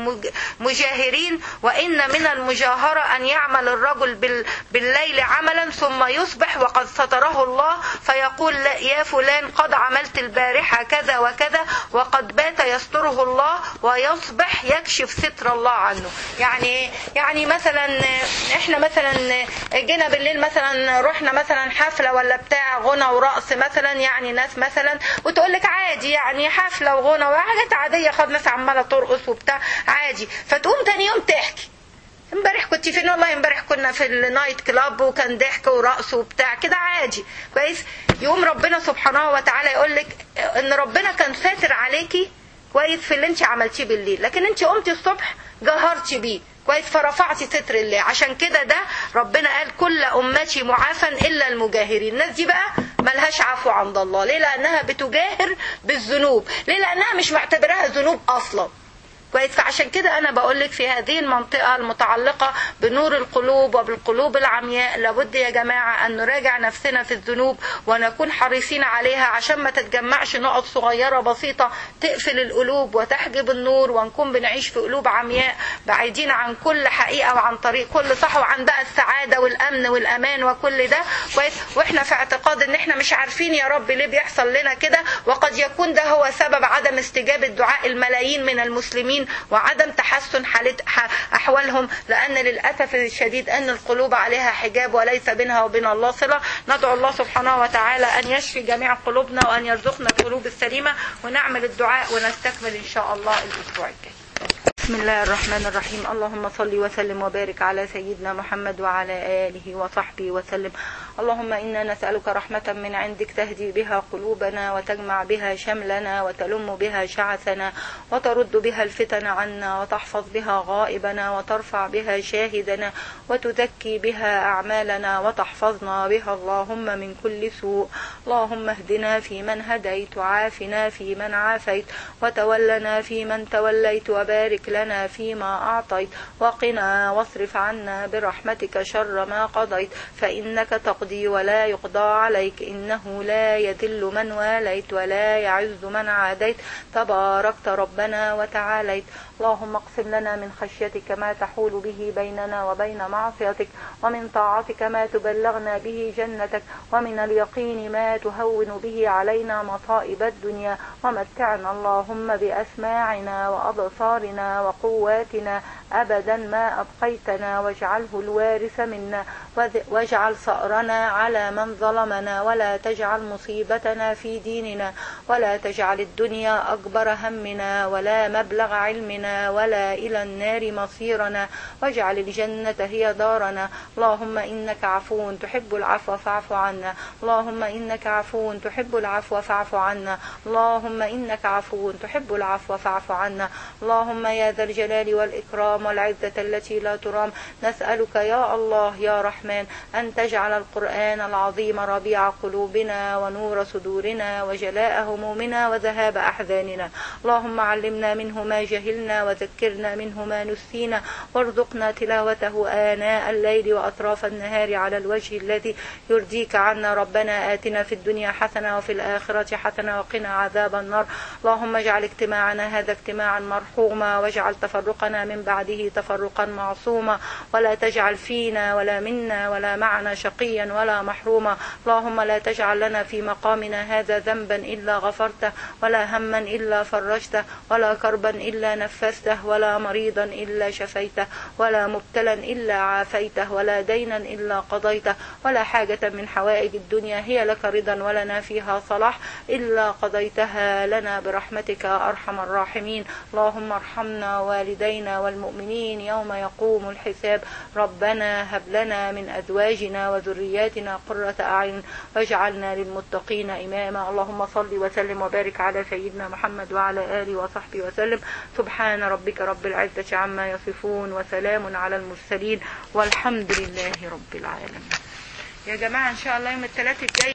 المجاهرين وان من المجاهره ان يعمل الرجل بالليل عملا ثم يصبح وقد ستره الله فيقول يا فلان قد عملت البارحه كذا وكذا وقد بات يستره الله ويصبح يكشف ستر الله عنه يعني يعني مثلا احنا مثلا جينا بالليل مثلا رحنا مثلا حفله ولا بتاع غنى ورقص مثلا يعني ناس مثلا وتقول لك عادي يعني حفله وغنى وحاجات عاديه خد ناس عماله ترقص وبتاع عادي فتقوم تاني يوم تحكي امبارح كنت فين والله امبارح كنا في النايت كلاب وكان ضحك ورقص وبتاع كده عادي كويس يقوم ربنا سبحانه وتعالى يقول لك ان ربنا كان ساتر عليكي كويس في اللي انت عملتيه بالليل لكن انت قمتي الصبح جهرتي بيه كويس فرفعتي ستر الله عشان كده ده ربنا قال كل امتي معافى الا المجاهرين الناس دي بقى ملهاش عفو عند الله ليه لانها بتجاهر بالذنوب ليه لانها مش معتبراها ذنوب اصلا كويس فعشان كده انا بقول لك في هذه المنطقه المتعلقه بنور القلوب وبالقلوب العمياء لابد يا جماعه ان نراجع نفسنا في الذنوب ونكون حريصين عليها عشان ما تتجمعش نقط صغيره بسيطه تقفل القلوب وتحجب النور ونكون بنعيش في قلوب عمياء بعيدين عن كل حقيقه وعن طريق كل صح وعن بقى السعاده والامن والامان وكل ده كويس واحنا في اعتقاد ان احنا مش عارفين يا رب ليه بيحصل لنا كده وقد يكون ده هو سبب عدم استجابه دعاء الملايين من المسلمين وعدم تحسن حالة أحوالهم لأن للأسف الشديد أن القلوب عليها حجاب وليس بينها وبين الله صلة ندعو الله سبحانه وتعالى أن يشفي جميع قلوبنا وأن يرزقنا القلوب السليمة ونعمل الدعاء ونستكمل إن شاء الله الأسبوع الجاي بسم الله الرحمن الرحيم اللهم صل وسلم وبارك على سيدنا محمد وعلى آله وصحبه وسلم اللهم إنا نسألك رحمة من عندك تهدي بها قلوبنا وتجمع بها شملنا وتلم بها شعثنا وترد بها الفتن عنا وتحفظ بها غائبنا وترفع بها شاهدنا وتزكي بها أعمالنا وتحفظنا بها اللهم من كل سوء اللهم اهدنا فيمن هديت وعافنا فيمن عافيت وتولنا فيمن توليت وبارك لنا فيما أعطيت وقنا واصرف عنا برحمتك شر ما قضيت فإنك تقضي ولا يقضى عليك إنه لا يذل من واليت ولا يعز من عاديت تباركت ربنا وتعاليت اللهم اقسم لنا من خشيتك ما تحول به بيننا وبين معصيتك ومن طاعتك ما تبلغنا به جنتك ومن اليقين ما تهون به علينا مصائب الدنيا ومتعنا اللهم بأسماعنا وأبصارنا وقواتنا أبدا ما أبقيتنا واجعله الوارث منا واجعل ثأرنا على من ظلمنا ولا تجعل مصيبتنا في ديننا ولا تجعل الدنيا أكبر همنا ولا مبلغ علمنا ولا إلى النار مصيرنا واجعل الجنة هي دارنا اللهم إنك عفو تحب العفو فاعف عنا اللهم إنك عفو تحب العفو فاعف عنا اللهم إنك عفو تحب العفو فاعف عنا اللهم يا ذا الجلال والإكرام والعزة التي لا ترام نسألك يا الله يا رحمن أن تجعل القرآن العظيم ربيع قلوبنا ونور صدورنا وجلاء همومنا وذهاب أحزاننا اللهم علمنا منه ما جهلنا وذكرنا منه ما نسينا وارزقنا تلاوته آناء الليل وأطراف النهار على الوجه الذي يرضيك عنا ربنا آتنا في الدنيا حسنة وفي الآخرة حسنة وقنا عذاب النار اللهم اجعل اجتماعنا هذا اجتماعا مرحوما واجعل تفرقنا من بعده تفرقا معصوما ولا تجعل فينا ولا منا ولا معنا شقيا ولا محروما اللهم لا تجعل لنا في مقامنا هذا ذنبا إلا غفرته ولا هما إلا فرجته ولا كربا إلا نفسته ولا مريضا إلا شفيته ولا مبتلا إلا عافيته ولا دينا إلا قضيته ولا حاجة من حوائج الدنيا هي لك رضا ولنا فيها صلاح إلا قضيتها لنا برحمتك أرحم الراحمين اللهم ارحمنا والدينا والمؤمنين يوم يقوم الحساب ربنا هب لنا من أزواجنا وذرياتنا قرة أعين واجعلنا للمتقين إماما اللهم صل وسلم وبارك على سيدنا محمد وعلى آله وصحبه وسلم سبحان ربك رب العزة عما يصفون وسلام على المرسلين والحمد لله رب العالمين يا جماعة إن شاء الله يوم الثلاث الجاي